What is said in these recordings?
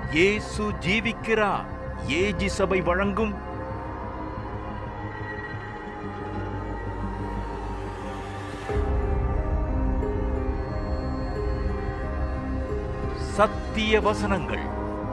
இயேசு ஜீவிக்கிறார் ஏஜி சபை வழங்கும் சத்திய வசனங்கள்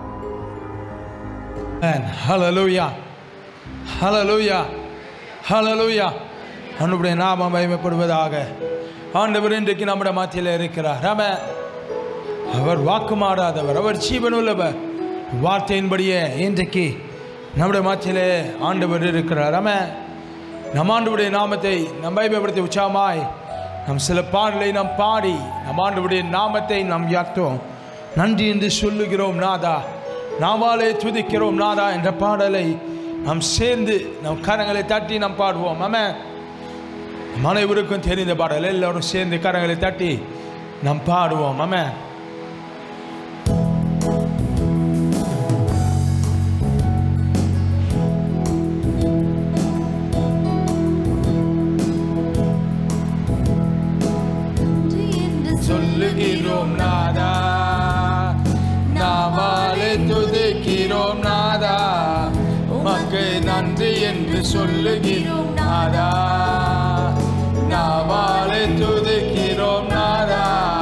Amen. Hallelujah. Hallelujah. Hallelujah. அவனுடைய நாமம் மகிமைப்படுவதாக ஆண்டவர் இன்றைக்கு நம்முடைய மத்தியில் இருக்கிறார் ஆமென். அவர் வாக்கு மாறாதவர் அவர் ஜீவனுள்ளவர் வார்த்தையின்படியே இன்றைக்கு நம்முடைய மத்தியிலே ஆண்டவர் இருக்கிறார் ஆமென். நம் ஆண்டவருடைய நாமத்தை நம் மகிமைப்படுத்தி உற்சாகமாய் நம் சில பாடலை நாம் பாடி நம் ஆண்டவருடைய நாமத்தை நாம் உயர்த்துவோம் நன்றி என்று சொல்லுகிறோம் நாதா நாவாலே துதிக்கிறோம் நாதா என்ற பாடலை நாம் சேர்ந்து நம் கரங்களை தட்டி நாம் பாடுவோம் ஆமென் நம் அனைவருக்கும் தெரிந்த பாடல் எல்லாரும் சேர்ந்து கரங்களை தட்டி நாம் பாடுவோம் ஆமென் சொல்லுகிறோம் நாதா நாவாலே துதிக்கிறோம் நாதா உமக்கு நன்றி என்று சொல்லுகிறோம் நாதா நாவாலே துதிக்கிறோம் நாதா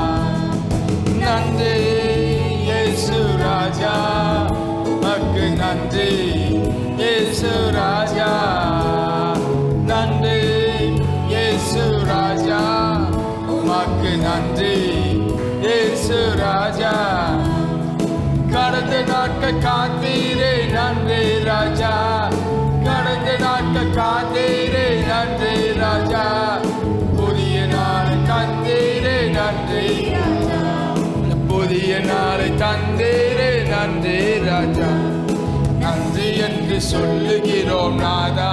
நன்றி இயேசு ராஜா உமக்கு நன்றி இயேசு ராஜா நன்றி இயேசு ராஜா உமக்கு நன்றி இயேசு ராஜா கடந்த நாட்கள் காத்தீரே நன்றி ராஜா கடந்த நாட்கள் காத்தீரே நன்றி ராஜா புதிய நாளை தந்தீரே நன்றி புதிய நாளை தந்தீரே நன்றி ராஜா நன்றி என்று சொல்லுகிறோம் நாதா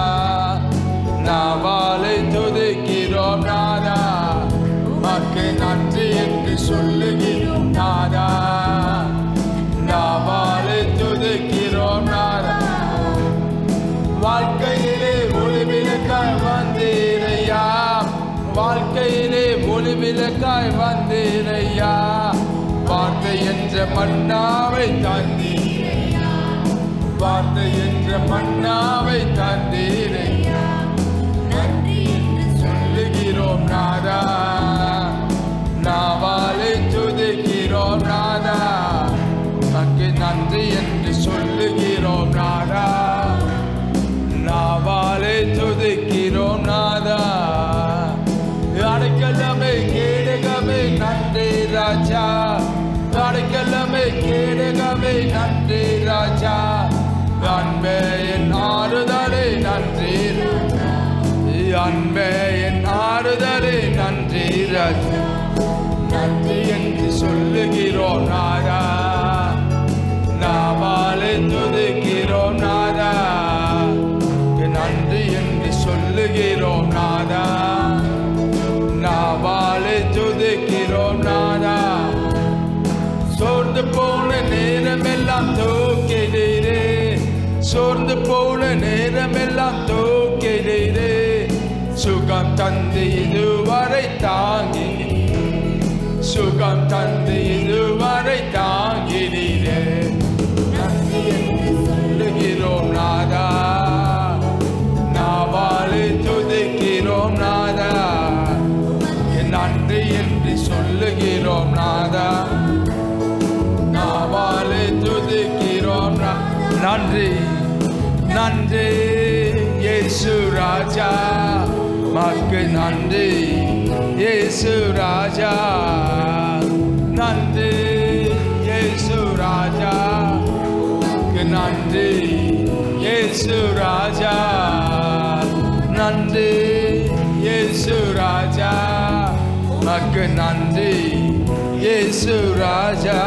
நாவாலை துதிக்கிறோம் நாதா உமக்கு நன்றி என்று சொல்லுகிறோம் நாதா நாவாலை துதிக்கிறோம் நாதா வாழ்க்கையிலே ஒளிவிளக்காய் வந்தீரையா வாழ்க்கையிலே ஒளிவிளக்காய் வந்தீரையா வார்த்தை என்ற மன்னாவை தந்தீரையா வார்த்தை என்ற மன்னாவை தந்தீரையா சொல்லுகிறோம் நாதா நாவாலை துதிக்கிறோம் நாதா தக்கு நன்றி என்று சொல்லுகிறோம் நாதா நாவாலை துதிக்கிறோம் நாதா அடைக்கலமே கேடகமே நன்றி ராஜா அடைக்கலமே கேடகமே நன்றி ராஜா அன்பே என் ஆறுதலே நன்றி ராஜா அன்பே என் ஆறுதலே நன்றி ராஜா நன்றி என்று சொல்லுகிறோம் நாதா நாவாலே துதிக்கிறோம் நாதா நன்றி என்று சொல்லுகிறோம் நாதா நாவாலே துதிக்கிறோம் நாதா சோர்ந்து போன நேரமெல்லாம் தூக்கிடீரே சோர்ந்து போன நேரமெல்லாம் தூக்கிடீரே சுகம் தந்து இதுவரை தாங்கி சுகம் தந்து இதுவரை தாங்கினீரே நன்றி என்று சொல்லுகிறோம் நாதா நாவாலே துதிக்கிறோம் நாதா நன்றி என்று சொல்லுகிறோம் நாதா நாவாலே துதிக்கிறோம் நா- நன்றி நன்றி இயேசு ராஜா மக்கு நன்றி இயேசு ராஜா நன்றி இயேசு ராஜா மக்கு நன்றி இயேசு ராஜா நன்றி இயேசு ராஜா மக்கு நன்றி இயேசு ராஜா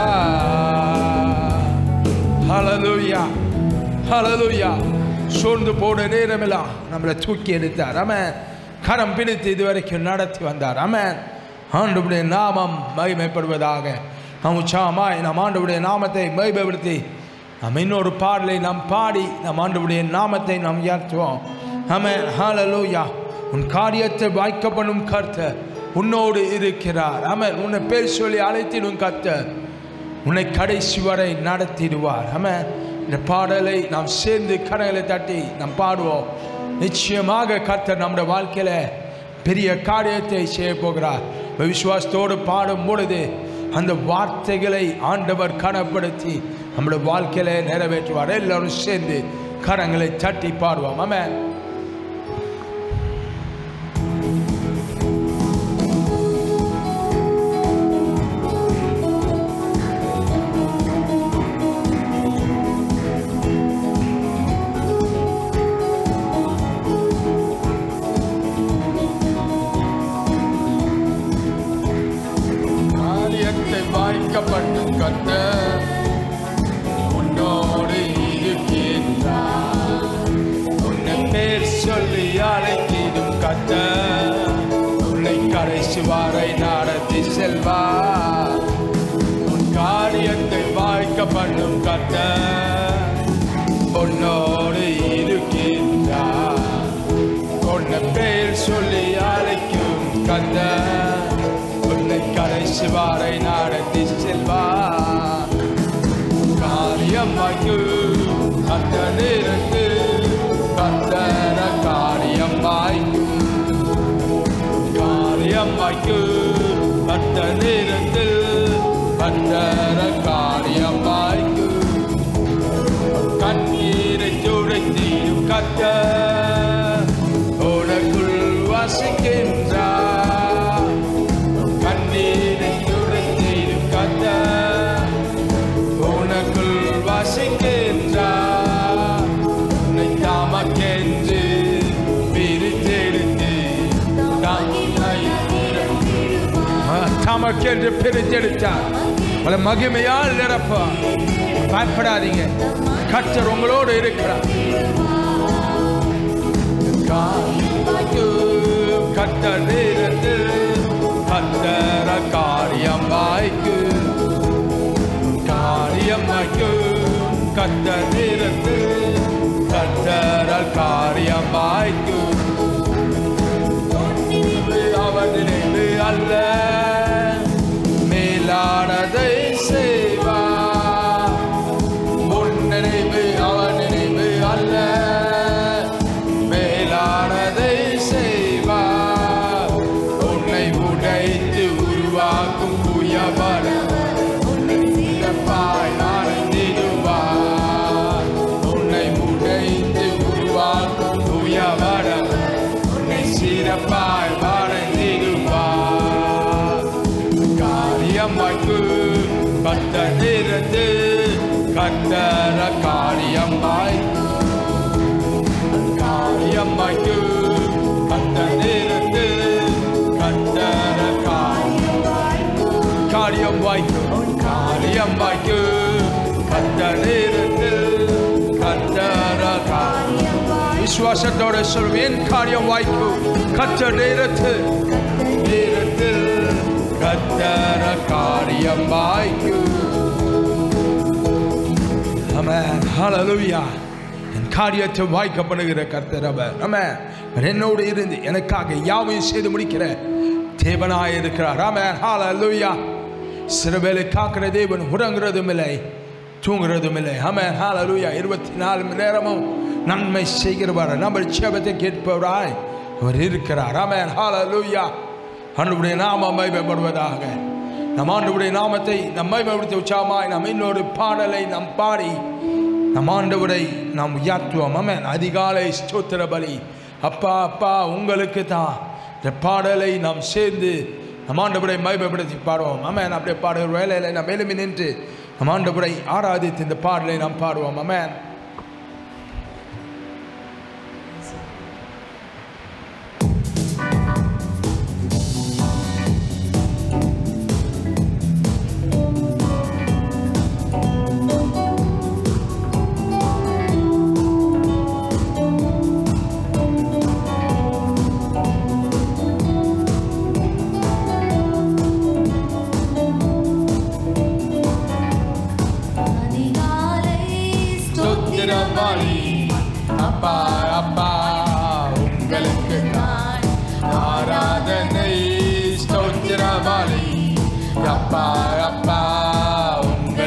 ஹalleluya ஹalleluya சோர்ந்து போன நேரமெல்லாம் நம்மளை தூக்கி எடுத்தார் ஆமென் கரம் பிடித்து இதுவரைக்கும் நடத்தி வந்தார் ஆமென் ஆண்டவருடைய நாமம் மகிமைப்படுவதாக நாம் உற்சாகமாய் நம் ஆண்டவருடைய நாமத்தை மகிமைப்படுத்தி நாம் இன்னொரு பாடலை நாம் பாடி நம் ஆண்டவருடைய நாமத்தை நாம் உயர்த்துவோம் ஆமென் ஹalleluya உன் காரியத்தை வாய்க்கப்படும் கர்த்தர் உன்னோடு இருக்கிறார் ஆமென் உன்னை பேர் சொல்லி அழைத்திடும் கர்த்தர் உன்னை கடைசி வரை நடத்திடுவார் ஆமென் இந்த பாடலை நாம் சேர்ந்து கரங்களை தட்டி நாம் பாடுவோம் நிச்சயமாக கர்த்தர் நம்முடைய வாழ்க்கையில பெரிய காரியத்தை செய்ய போகிறார் விசுவாசத்தோடு பாடும் பொழுது அந்த வார்த்தைகளை ஆண்டவர் கனப்படுத்தி நம்முடைய வாழ்க்கையில நிறைவேற்றுவார் எல்லாரும் சேர்ந்து கரங்களை தட்டி பாடுவோம் ஆமென் காரியத்தை வாய்க்கப்பட்டு கத்த உன்னோடு இருக்கின்றார் உன்னை பேர் சொல்லி அழைத்திடும் கத்த உன்னை கடைசி வரை நடத்தி செல்வார் உன் காரியத்தை வாய்க்கப்படும் கத்த உன்னோடு இருக்கின்றார் உன்னை பேர் சொல்லி அழைக்கும் கத்த உன்னை கடைசி வரை நடத்தி செல்வார் காரியம் வாய்க்கு கத்த நேரத்து கத்தர காரியம் வாய்க்கு காரியம் வாய்க்கு கத்த நேரத்தில் கத்தர காரியம் வாய்க்கு கண்ணீரை துடைத்தீரும் கத்த உனக்குள் வசிக்கின்றார் கண்ணீரை துடைத்தீரும் கத்த உனக்குள் வசிக்கின்றார் உன்னை தாமக்கென்று பிரித்தெடுத்து தமக்கென்று பிரித்தெடுத்தார் பல மகிமையால் நிரப்பார் பயப்படாதீங்க கர்த்தர் உங்களோடு இருக்கிறார் கர்த்தர் நேரத்தில் கர்த்தர காரியம் வாய்க்கு காரியம் வாய்க்கு கர்த்தர் நேரத்தில் கர்த்தர காரியம் வாய்க்கு அவர் நினைவு அல்ல மேலானதை செய்வார் உன் நினைவு அவன் நினைவு அல்ல மேலானதை செய்வார் உன்னை உடைத்து உருவாக்கும் புயவர சிறப்பாய் அடைந்திடுவார் உன்னை உடைத்து உருவாக்கும் புயவர உன்னை சிறப்பாய் அடைந்திடுவார் காரியம் வாய்க்கு கத்த நிறந்து கத்தர காரியம் வாய் காரியம் வாய்க்கு கத்த நிறந்து கத்தர காரியம் காரியம் வாய்க்கு காரியம் வாய்க்கு கத்த நிறந்து கத்தர காரியம் விசுவாசத்தோட சொல்வேன் காரியம் வாய்க்கு கத்த நேரத்து நேரத்தில் கத்தர காரியம் வாய்க்கு ஆமென் ஹalleluya என் காரியத்தை வாய்க்கப்படுகிற கர்த்தர் அவர் ஆமென் அவர் என்னோடு இருந்து எனக்காக யாவையும் செய்து முடிக்கிற தேவனாய் இருக்கிறார் ஆமென் ஹalleluya சிறுவேலை காக்கிற தேவன் உறங்குறதும் இல்லை தூங்குறதும் இல்லை ஆமென் ஹalleluya இருபத்தி நாலு மணி நேரமும் நன்மை செய்கிறவர் நம்ம சேபத்தை கேட்பவராய் அவர் இருக்கிறார் ஆமென் ஹalleluya அன்றுடைய நாம மைமைப்படுவதாக நம் ஆண்டவருடைய நாமத்தை நம் மைமைப்படுத்த உற்சாகமாய் நாம் இன்னொரு பாடலை நாம் பாடி நம் ஆண்டவரை நாம் உயர்த்துவோம் ஆமென் அதிகாலை ஸ்தோத்திர பலி அப்பா அப்பா உங்களுக்கு தான் இந்த பாடலை நாம் சேர்ந்து நம் ஆண்டவரை மைமைப்படுத்தி பாடுவோம் ஆமென் அப்படியே பாடுகிற வேலையில் நாம் எழுமி நின்று நம் ஆண்டவரை ஆராதித்து இந்த பாடலை நாம் பாடுவோம் ஆமென் அதிகாலை ஸ்தோத்திர பலி அப்பா அப்பா உங்களுக்கு நான் ஆராதனை ஸ்தோத்திர பலி அப்பா அப்பா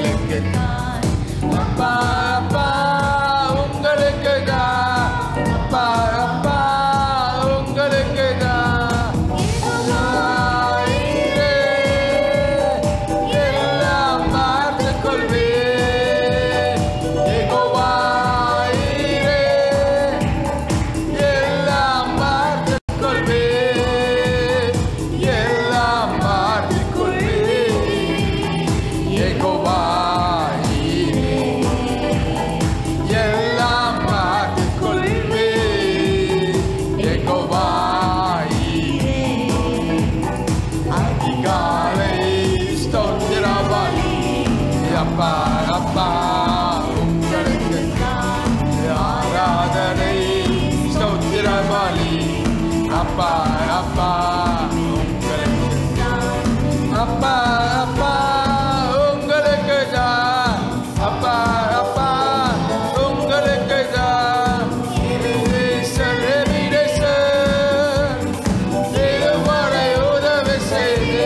அப்பா அப்பா உங்களுக்கு அப்பா அப்பா உங்களுக்கு தான் அப்பா அப்பா உங்களுக்கு தான் எபினேசர் எபினேசர் இதுவரை உதவி செய்து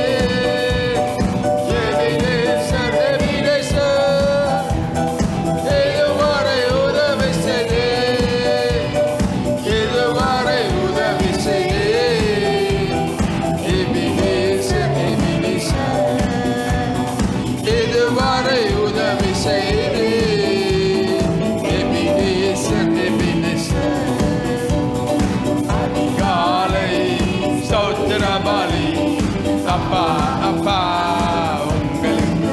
எபினேசர் எபினேசர் இதுவரை உதவி செய்து இதுவரை உதவி செய்து எபினேசர் எபினேசர் இதுவரை உதவி செய்து எபினேசர் எபினேசர் அதிகாலை ஸ்தோத்திர பலி அப்பா அப்பா உங்களுக்கு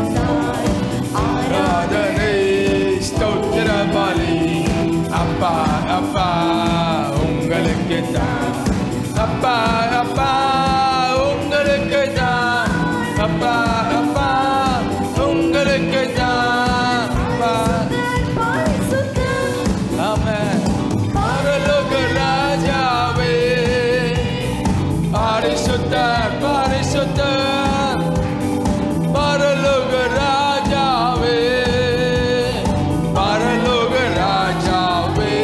ஆராதனை ஸ்தோத்திர பலி அப்பா அப்பா உங்களுக்கு தான் அப்பா அப்பா உங்களுக்கு தான் அப்பா அப்பா உங்களுக்கு தான் அப்பா ஆமென் பரலோக ராஜாவே பரிசுத்தர் பரிசுத்தர் பரலோக ராஜாவே பரலோக ராஜாவே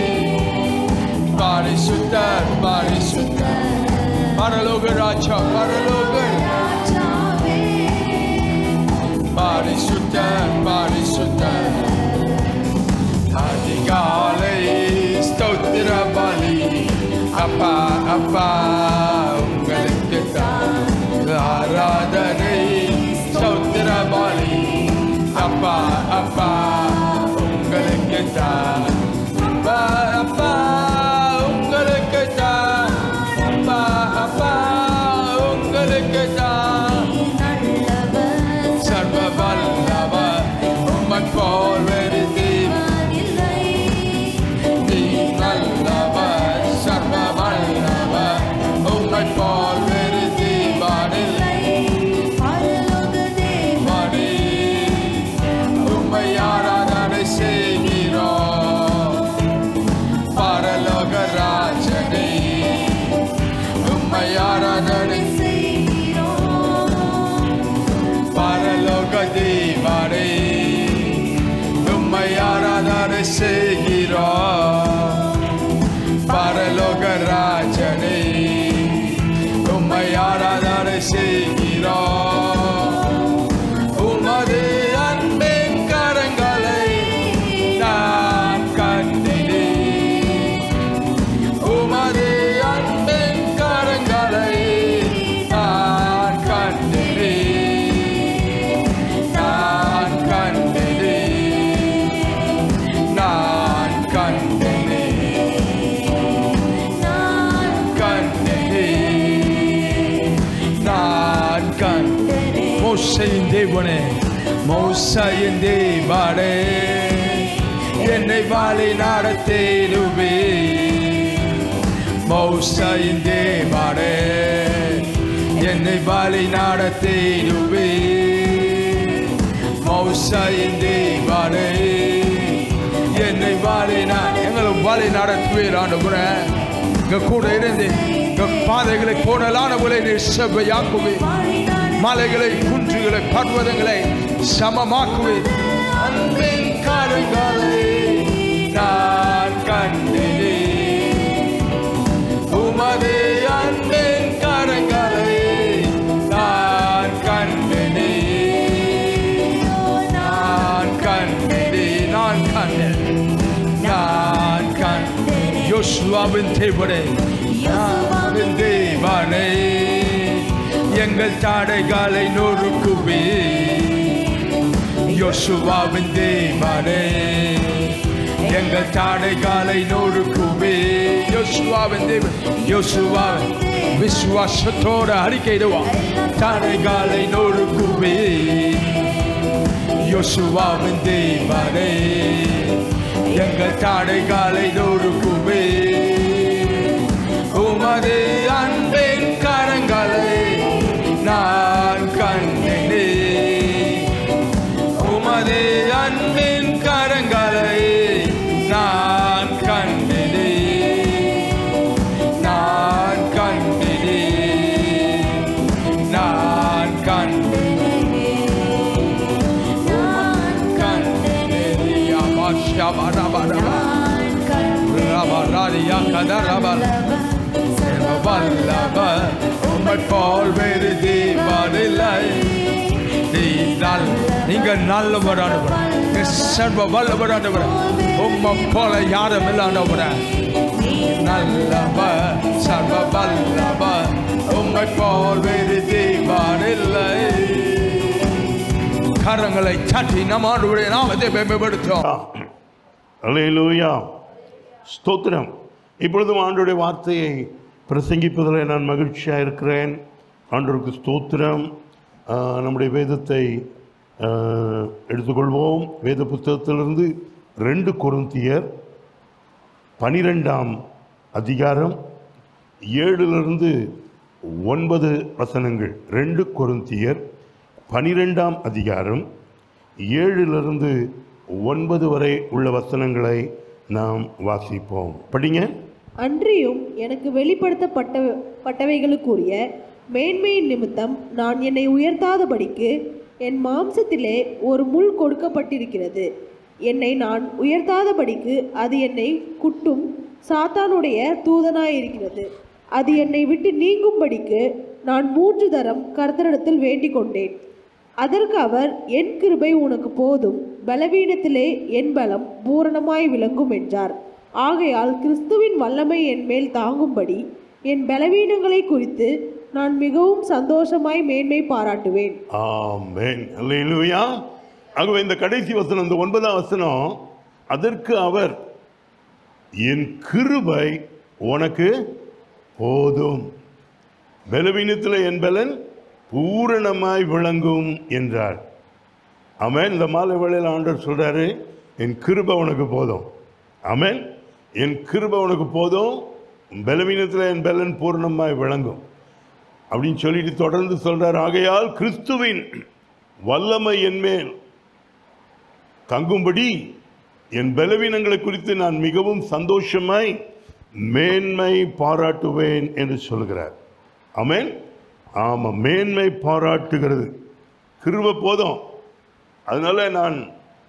பரிசுத்தர் பரிசுத்தர் பரலோக ராஜா பரலோக பரிசுத்தர் பரிசுத்தர் அதிகாலை ஸ்தோத்திர பலி அப்பா அப்பா உங்களுக்கு தான் ஆராதனை ஸ்தோத்திர பலி அப்பா அப்பா உங்களுக்கு தான் அப்பா அப்பா உங்களுக்கு தான் அப்பா அப்பா உங்களுக்கு தான் சர்வ வல்லவர் உம்மை போல் வேறு தெய்வம் நீ நல்லவர் சர்வ வல்லவர் உம்மை போல் வேறு தெய்வமில்லை மணி உம்மை ஆராதனை செய்கிறோம் பரலோக ராஜனே உம்மை ஆராதனை பரலோக தேவனே உம்மை ஆராதனை செய்கிறோம் பரலோக ராஜனே உம்மை ஆராதனை செய்கிறோம் உமது அன்பின் கரங்களை நான் கண்டினேன் உமது அன்பின் கரங்களை நான் கண்டினேன் நான் கண்டினேன் நான் கண்டினேன் கண்டினேன் நான் கண் மோசையின் தேவனே மோசையின் தேவனே என்னை வாழை நடத்தேனுவே மோசையின் தேவனே என்னை வாழை நடத்தேனுவே மோசையின் தேவனே என்னை வாழை நான் எங்களை வாழை நடத்துவீர் ஆண்டு இங்க கூட இருந்து இங்க பாதைகளை கோடலானவர்களை நீர் செவ்வையாக்குவே மலைகளை குன்றுகளை பர்வதங்களை சமமாக்குவே அன்பின் காலங்களை நான் கண்டினே உமது அன்பின் கரங்களை நான் கண்டினே நான் கண்டினே நான் கண்டேன் நான் கண் யோசுவாவின் தேவனே யாவின் தேவனே எங்கள் தடைகளை நொறுக்குவே யோசுவாவின் தேவனே எங்கள் தடைகளை நொறுக்குவே யோசுவாவின் தேவன் யோசுவாவின் விசுவாசத்தோட அறிக்கையிடுவா தடைகளை நொறுக்குவே யோசுவாவின் தேவனே எங்கள் தடைகளை நொறுக்குவே உமது அன்பின் கரங்களை நான் கண்டினே உமது அன்பின் கரங்களை நான் கண்டினே நான் கதரபல் வல்லவர் உம்மை போல் வேறு தேவனில்லை நீதால் நீங்க நல்லவர் ஆண்டவர் சர்வ வல்லவர் ஆண்டவர் உம்மை போல யாரும் இல்லை ஆண்டவர் நல்லவர் சர்வ வல்லவர் உம்மை போல் வேறு தேவனில்லை கரங்களை தட்டி நம் ஆண்டவருடைய நாமத்தை மேம்படுத்தும் அல்லேலூயா ஸ்தோத்திரம் இப்பொழுதும் ஆண்டோடைய வார்த்தையை பிரசங்கிப்பதில் நான் மகிழ்ச்சியாக இருக்கிறேன் ஆண்டோருக்கு ஸ்தோத்திரம் ஆஹ், நம்முடைய வேதத்தை ஆஹ், எடுத்துக்கொள்வோம் வேத புத்தகத்திலிருந்து ரெண்டு கொருந்தியர் பனிரெண்டாம் அதிகாரம் ஏழிலிருந்து ஒன்பது வசனங்கள் ரெண்டு கொருந்தியர் பனிரெண்டாம் அதிகாரம் ஏழிலிருந்து ஒன்பது வரை உள்ள வசனங்களை நாம் வாசிப்போம் படிங்க அன்றியும் எனக்கு வெளிப்படுத்தப்பட்ட பட்டவைகளுக்குரிய மேன்மையின் நிமித்தம் நான் என்னை உயர்த்தாதபடிக்கு என் மாம்சத்திலே ஒரு முள் கொடுக்கப்பட்டிருக்கிறது என்னை நான் உயர்த்தாதபடிக்கு அது என்னை குட்டும் சாத்தானுடைய தூதனாயிருக்கிறது அது என்னை விட்டு நீங்கும்படிக்கு நான் மூன்று தரம் கர்த்தரிடத்தில் வேண்டிக் கொண்டேன் அதற்கு அவர் என் கிருபை உனக்கு போதும் பலவீனத்திலே என் பலம் பூரணமாய் விளங்கும் என்றார் ஆகையால் கிறிஸ்துவின் வல்லமை என் மேல் தாங்கும்படி என் பலவீனங்களை குறித்து நான் மிகவும் சந்தோஷமாய் மேன்மை பாராட்டுவேன் ஆமென் அல்லேலூயா ஆகவே இந்த கடைசி வசனம் இந்த ஒன்பதாம் வசனம் அதற்கு அவர் என் கிருபை உனக்கு போதும் பலவீனத்தில் என் பலன் பூரணமாய் விளங்கும் என்றார் ஆமென் இந்த மாலை வேளையில் ஆண்டவர் சொல்றாரு என் கிருபை உனக்கு போதும் ஆமென் என் கிருபை உனக்கு போதும் பலவீனத்தில் என் பலன் பூரணமாய் விளங்கும் அப்படின்னு சொல்லிட்டு தொடர்ந்து சொல்றார் ஆகையால் கிறிஸ்துவின் வல்லமை என் மேல் தங்கும்படி என் பலவீனங்களை குறித்து நான் மிகவும் சந்தோஷமாய் மேன்மை பாராட்டுவேன் என்று சொல்கிறார் ஆமென் ஆமா மேன்மை பாராட்டுகிறது கிருப போதும் அதனால நான்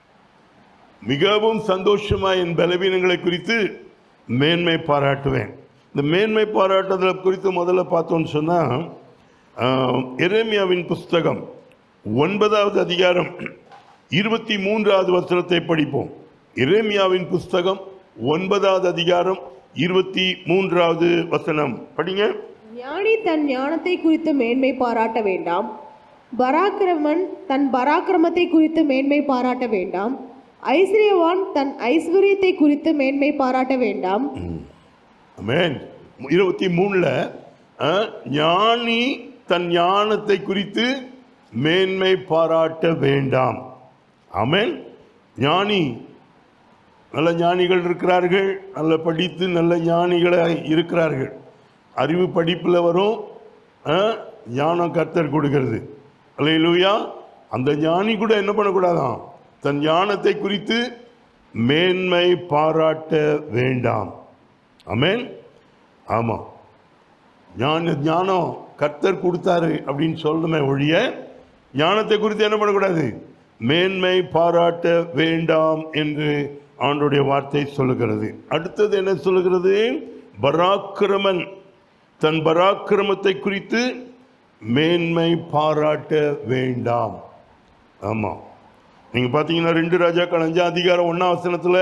மிகவும் சந்தோஷமாய் என் பலவீனங்களை குறித்து மேன்மை பாராட்டுவேன் இந்த மேன்மை பாராட்டுதல் குறித்து முதல்ல பார்த்தோம்னு சொன்னால் எரேமியாவின் புஸ்தகம் ஒன்பதாவது அதிகாரம் இருபத்தி மூன்றாவது வசனத்தை படிப்போம் எரேமியாவின் புஸ்தகம் ஒன்பதாவது அதிகாரம் இருபத்தி மூன்றாவது வசனம் படிங்க ஞானி தன் ஞானத்தை குறித்து மேன்மை பாராட்ட வேண்டாம் பராக்கிரமன் தன் பராக்கிரமத்தை குறித்து மேன்மை பாராட்ட வேண்டாம் ஐஸ்வர்யவான் தன் ஐஸ்வர்யத்தை குறித்து மேன்மை பாராட்ட வேண்டாம் ஆமென் இருபத்தி மூணுல அஹ், ஞானி தன் ஞானத்தை குறித்து மேன்மை பாராட்ட வேண்டாம் ஆமென் ஞானி நல்ல ஞானிகள் இருக்கிறார்கள் நல்ல படித்து நல்ல ஞானிகளாக இருக்கிறார்கள் அறிவு படிப்பில் வரும் அஹ், ஞானம் கர்த்தர் கொடுக்கிறது அல்லேலூயா அந்த ஞானி கூட என்ன பண்ணக்கூடாதாம் தன் ஞானத்தை குறித்து மேன்மை பாராட்ட வேண்டாம் ஆமென் ஆமாம் ஞான ஞானம் கர்த்தர் கொடுத்தாரு அப்படின்னு சொல்லணுமே ஒழிய ஞானத்தை குறித்து என்ன பண்ணக்கூடாது மேன்மை பாராட்ட வேண்டாம் என்று ஆண்டுடைய வார்த்தை சொல்லுகிறது அடுத்தது என்ன சொல்லுகிறது பராக்கிரமன் தன் பராக்கிரமத்தை குறித்து மேன்மை பாராட்ட வேண்டாம் ஆமாம் நீங்கள் பார்த்தீங்கன்னா ரெண்டு ராஜாக்கள் அஞ்சாம் அதிகாரம் ஒன்றாம் வசனத்தில்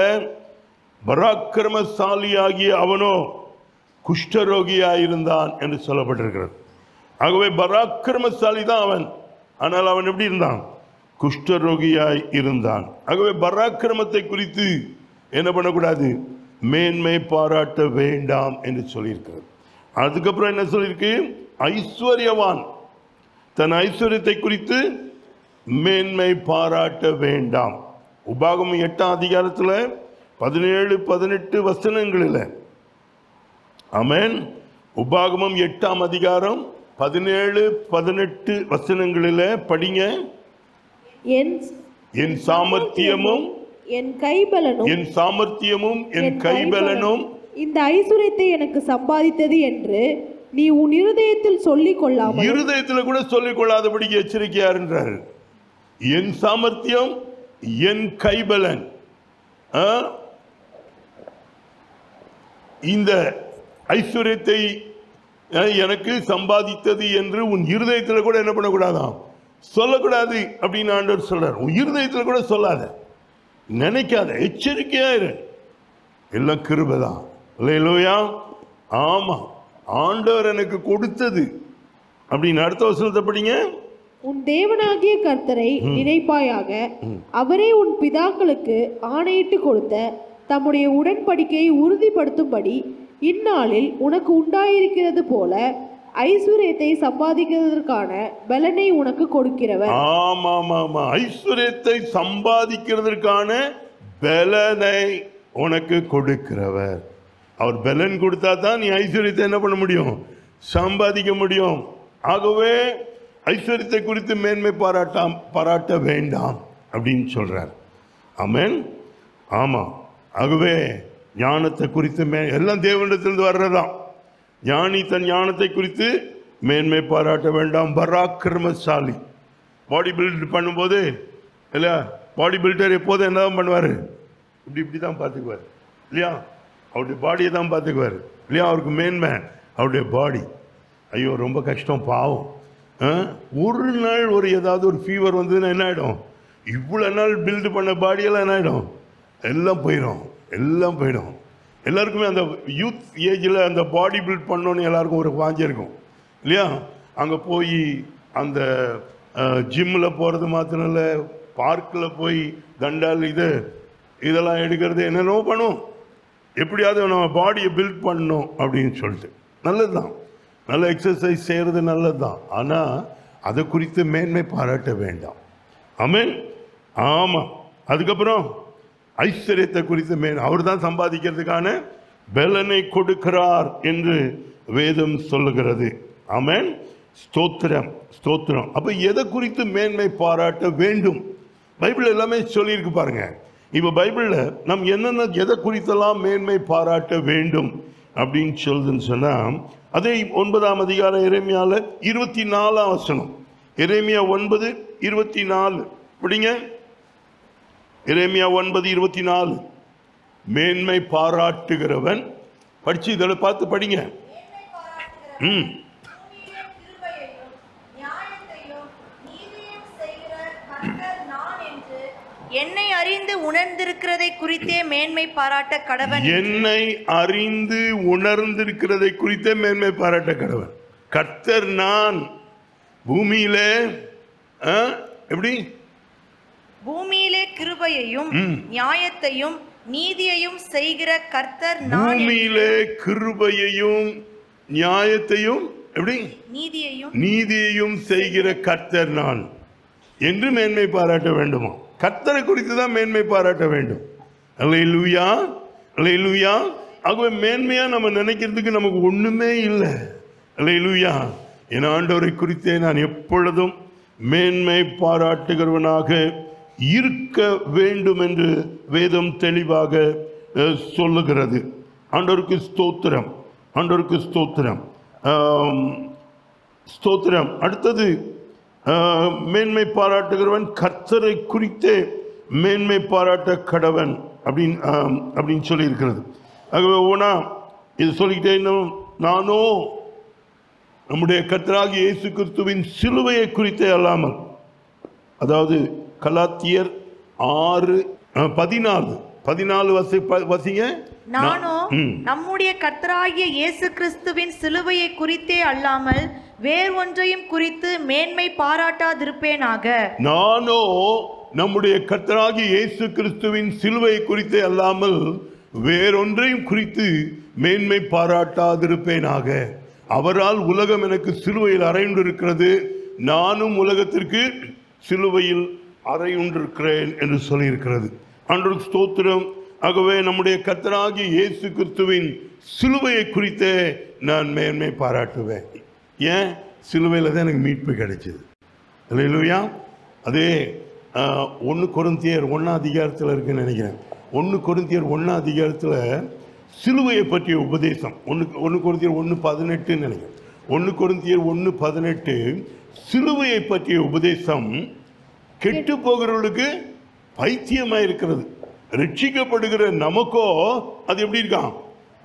பராக்கிரமசாலியாகிய அவனோ குஷ்டரோகியாயிருந்தான் என்று சொல்லப்பட்டிருக்கிறது ஆகவே பராக்கிரமசாலி தான் அவன் ஆனால் அவன் எப்படி இருந்தான் குஷ்டரோகியாய் இருந்தான் ஆகவே பராக்கிரமத்தை குறித்து என்ன பண்ணக்கூடாது மேன்மை பாராட்ட வேண்டாம் என்று சொல்லியிருக்கிறது அதுக்கப்புறம் என்ன சொல்லியிருக்கு ஐஸ்வர்யவான் தன் ஐஸ்வர்யத்தை குறித்து மேன்மை பாராட்ட வேண்டாம் உபாகமம் எட்டாம் அதிகாரத்தில் பதினேழு பதினெட்டு வசனங்களில் ஆமென் உபாகமம் எட்டாம் அதிகாரம் பதினேழு பதினெட்டு வசனங்களில் படிங்க என் என் சாமர்த்தியமும் என் கைபலனும் என் சாமர்த்தியமும் என் கைபலனும் இந்த ஐஸ்வர்யத்தை எனக்கு சம்பாதித்தது என்று நீ உன் இருதயத்தில் சொல்லிக் கொள்ளாமல் இருதயத்துல கூட சொல்லிக் கொள்ளாதபடிக்கு எச்சரிக்கையாருன்றாரு என் சாமர்த்தியம் என் கைபலன் ஆ? இந்த ஐஸ்வர்யத்தை அஹ், எனக்கு சம்பாதித்தது என்று உன் இருதயத்தில் கூட என்ன பண்ணக்கூடாதாம் சொல்லக்கூடாது அப்படின்னு ஆண்டவர் சொல்றார் உன் இருதயத்தில் கூட சொல்லாத நினைக்காத எச்சரிக்கையா இரு எல்லாம் கிருபைதான் இல்லையா ஆமா ஆண்டவர் எனக்கு கொடுத்தது அப்படின்னு அடுத்த வசனத்தை படிங்க உன் தேவனாகிய கர்த்தரை நினைப்பாயாக அவரே உன் பிதாக்களுக்கு ஆணையிட்டு கொடுத்த தம்முடைய உடன்படிக்கையை உறுதிப்படுத்தும்படி இந்நாளில் உனக்கு உண்டாயிருக்கிறது போல ஐஸ்வர்யத்தை சம்பாதிக்கிறதற்கான பலனை உனக்கு கொடுக்கிறவர் ஆமா ஆமா ஆமா ஐஸ்வர்யத்தை சம்பாதிக்கிறதற்கான பலனை உனக்கு கொடுக்கிறவர் அவர் பலன் கொடுத்தா தான் நீ ஐஸ்வர்யத்தை என்ன பண்ண முடியும் சம்பாதிக்க முடியும் ஆகவே ஐஸ்வர்யத்தை குறித்து மேன்மை பாராட்டாம் பாராட்ட வேண்டாம் அப்படின்னு சொல்றார் ஆமென் ஆமா ஆகவே ஞானத்தை குறித்து மே எல்லாம் தேவனிடத்திலிருந்து வர்றதாம் ஞானி தன் ஞானத்தை குறித்து மேன்மை பாராட்ட வேண்டாம் பராக்கிரமசாலி பாடி பில்ட் பண்ணும்போது இல்ல பாடி பில்டர் எப்போதும் என்னதான் பண்ணுவார் இப்படி இப்படி தான் பார்த்துக்குவார் இல்லையா அவருடைய பாடியை தான் பார்த்துக்குவார் இல்லையா அவருக்கு மேன்மை அவருடைய பாடி ஐயோ ரொம்ப கஷ்டம் பாவம் ஆ? ஒரு நாள் ஒரு ஏதாவது ஒரு ஃபீவர் வந்ததுன்னா என்ன ஆகிடும் இவ்வளோ நாள் பில்டு பண்ண பாடியெல்லாம் என்ன ஆகிடும் எல்லாம் போயிடும் எல்லாம் போயிடும் எல்லாருக்குமே அந்த யூத் ஏஜில் அந்த பாடி பில்ட் பண்ணோன்னு எல்லாருக்கும் ஒரு வாஞ்சி இருக்கும் இல்லையா அங்கே போய் அந்த ஜிம்மில் போகிறது மாத்திரம் இல்லை பார்க்கில் போய் தண்டால் இது இதெல்லாம் எடுக்கிறது என்னென்னவோ பண்ணும் எப்படியாவது நம்ம பாடியை பில்ட் பண்ணணும் அப்படின்னு சொல்லிட்டு நல்லது தான் நல்ல எக்ஸசைஸ் செய்கிறது நல்லது தான் ஆனால் அதை குறித்து மேன்மை பாராட்ட வேண்டாம் ஆமென் ஆமாம் அதுக்கப்புறம் ஐஸ்வர்யத்தை குறித்து மேன் அவர் தான் சம்பாதிக்கிறதுக்கான பலனை கொடுக்கிறார் என்று வேதம் சொல்லுகிறது ஆமென் ஸ்தோத்திரம் ஸ்தோத்திரம் அப்போ எதை குறித்து மேன்மை பாராட்ட வேண்டும் பைபிள் எல்லாமே சொல்லியிருக்கு பாருங்க இப்போ பைபிளில் நம் என்னென்ன எதை குறித்தெல்லாம் மேன்மை பாராட்ட வேண்டும் அப்படின்னு சொல்லுதுன்னு சொன்னால் அதே ஒன்பதாம் அதிகார இறைமையால இருபத்தி நாலாம் வசனம் இறைமையா ஒன்பது இருபத்தி நாலு படிங்க இறைமையா ஒன்பது இருபத்தி நாலு மேன்மை பாராட்டுகிறவன் படிச்சு இதில் பார்த்து படிங்க ம் கிருபையையும் நியாயத்தையும் நீதியையும் செய்கிற கர்த்தர் நான் என்று என்னை அறிந்து உணர்ந்திருக்கிறதை குறித்தே மேன்மை பாராட்ட கடவன் என்னை அறிந்து உணர்ந்திருக்கிறதை குறித்தே மேன்மை பாராட்ட கடவன் கர்த்தர் நான் பூமியிலே ஆ, எப்படி பூமியிலே கிருபையையும் நியாயத்தையும் நீதியையும் செய்கிற கர்த்தர் நான் என்று பூமியிலே கிருபையையும் நியாயத்தையும் எப்படி நீதியையும் நீதியையும் செய்கிற கர்த்தர் நான் என்று மேன்மை பாராட்ட வேண்டுமா கர்த்தரை குறித்து தான் மேன்மை பாராட்ட வேண்டும் அல்லேலூயா அல்லேலூயா ஆகவே மேன்மையா நம்ம நினைக்கிறதுக்கு நமக்கு ஒண்ணுமே இல்லை அல்லேலூயா என் ஆண்டவரை குறித்தே நான் எப்பொழுதும் மேன்மை பாராட்டுகிறவனாக இருக்க வேண்டும் என்று வேதம் தெளிவாக அஹ், சொல்லுகிறது ஆண்டவருக்கு ஸ்தோத்திரம் ஆண்டவருக்கு ஸ்தோத்திரம் ஆம், ஸ்தோத்திரம் அடுத்தது ஆஹ், மேன்மை பாராட்டுகிறவன் கர்த்தரை குறித்தே மேன்மை பாராட்ட கடவன் அப்படின்னு ஆம், அப்படின்னு சொல்லி இருக்கிறது ஆகவே ஒவ்வொன்றா இது சொல்லிக்கிட்டே இன்னும் நானோ நம்முடைய கர்த்தராகிய இயேசு கிறிஸ்துவின் சிலுவையை குறித்தே அல்லாமல் அதாவது கலாத்தியர் ஆறு அஹ், பதினாலு பதினாலு வசி ப- வசிங்க நானோ ம். நம்முடைய கர்த்தராகிய இயேசு கிறிஸ்துவின் சிலுவையை குறித்தே அல்லாமல் வேறு ஒன்றையும் குறித்து மேன்மை பாராட்டாதிருப்பேனாக நானோ நம்முடைய கர்த்தராகிய இயேசு கிறிஸ்துவின் சிலுவை குறித்தே அல்லாமல் வேறொன்றையும் குறித்து மேன்மை பாராட்டாதிருப்பேனாக அவரால் உலகம் எனக்கு சிலுவையில் அறையுண்டிருக்கிறது நானும் உலகத்திற்கு சிலுவையில் அறையுண்டிருக்கிறேன் என்று சொல்லியிருக்கிறது அன்று ஸ்தோத்திரம் ஆகவே நம்முடைய கர்த்தராகிய இயேசு கிறிஸ்துவின் சிலுவையை குறித்தே நான் மேன்மை பாராட்டுவேன் ஏன் சிலுவையில் தான் எனக்கு மீட்பு கிடைச்சது இல்லையா அதே ஒன்று கொருந்தியர் ஒன்றாம் அதிகாரத்தில் இருக்குன்னு நினைக்கிறேன் ஒன்று கொருந்தியர் ஒன்றாம் அதிகாரத்தில் சிலுவையை பற்றிய உபதேசம் ஒன்று ஒன்று கொருந்தியர் ஒன்று பதினெட்டுன்னு நினைக்கிறேன் ஒன்று கொருந்தியர் ஒன்று பதினெட்டு சிலுவையை பற்றிய உபதேசம் கெட்டு போகிறவர்களுக்கு பைத்தியமாக இருக்கிறது ரட்சிக்கப்படுகிற நமக்கோ அது எப்படி இருக்கான்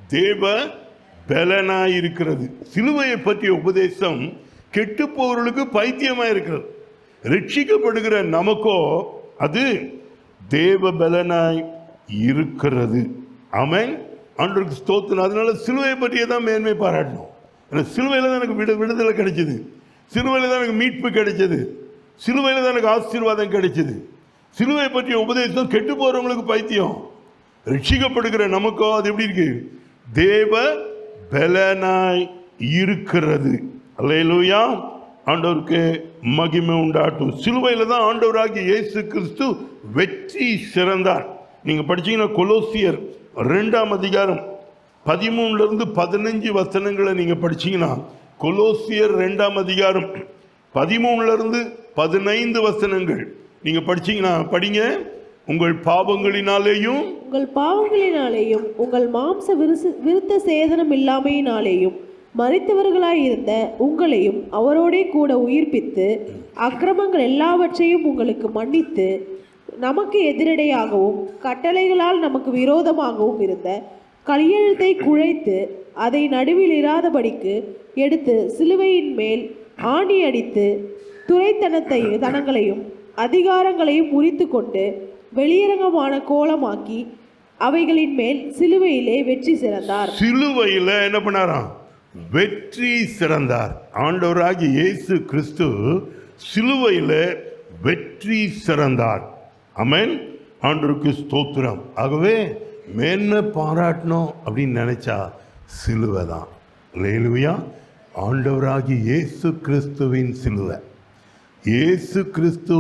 தேவ பலனாய் இருக்கிறது சிலுவையை பற்றிய உபதேசம் கெட்டு போவர்களுக்கு பைத்தியமா இருக்கிறது ரட்சிக்கப்படுகிற நமக்கோ அது தேவ பலனாய் இருக்கிறது ஆமென் ஆண்டவருக்கு ஸ்தோத்திரம் அதனால சிலுவையை பற்றியே தான் மேன்மை பாராட்டணும் ஏன்னா சிலுவையில் தான் எனக்கு விடு விடுதலை கிடைச்சது சிலுவையில் தான் எனக்கு மீட்பு கிடைச்சது சிலுவையில் தான் எனக்கு ஆசீர்வாதம் கிடைச்சது சிலுவையை பற்றிய உபதேசம் கெட்டு போறவங்களுக்கு பைத்தியம் ரட்சிக்கப்படுகிற நமக்கோ அது எப்படி இருக்கு தேவ பலனாய் இருக்கிறது அல்லேலூயா ஆண்டவருக்கு மகிமை உண்டாட்டும் சிலுவையில் தான் ஆண்டவராகிய இயேசு கிறிஸ்து வெற்றி சிறந்தார் நீங்க படிச்சீங்கன்னா கொலோசியர் ரெண்டாம் அதிகாரம் பதிமூணுல இருந்து பதினஞ்சு வசனங்களை நீங்க படிச்சீங்கன்னா கொலோசியர் ரெண்டாம் அதிகாரம் பதிமூணுல இருந்து பதினைந்து வசனங்கள் நீங்க படிச்சீங்கன்னா படிங்க உங்கள் பாவங்களினாலேயும் உங்கள் பாவங்களினாலேயும் உங்கள் மாம்ச விருசு விருத்த சேதனம் இல்லாமையினாலேயும் மறித்தவர்களாயிருந்த உங்களையும் அவரோடே கூட உயிர்ப்பித்து அக்கிரமங்கள் எல்லாவற்றையும் உங்களுக்கு மன்னித்து நமக்கு எதிரடையாகவும் கட்டளைகளால் நமக்கு விரோதமாகவும் இருந்த கையெழுத்தை குழைத்து அதை நடுவில் இராதபடிக்கு எடுத்து சிலுவையின் மேல் ஆணி அடித்து துரைத்தனத்தை தனங்களையும் அதிகாரங்களையும் முறித்து கொண்டு வெளியரங்கமான கோலமாக்கி அவைகளின் மேல் சிலுவையிலே வெற்றி சிறந்தார் சிலுவையில் என்ன பண்ணாராம் வெற்றி சிறந்தார் ஆண்டவராகிய இயேசு கிறிஸ்து சிலுவையில் வெற்றி சிறந்தார் அமேன் ஆண்டவருக்கு ஸ்தோத்திரம் ஆகவே மேன்மை பாராட்டணும் அப்படின்னு நினைச்சா சிலுவை தான் லேலுயா ஆண்டவராகிய இயேசு கிறிஸ்துவின் சிலுவை இயேசு கிறிஸ்து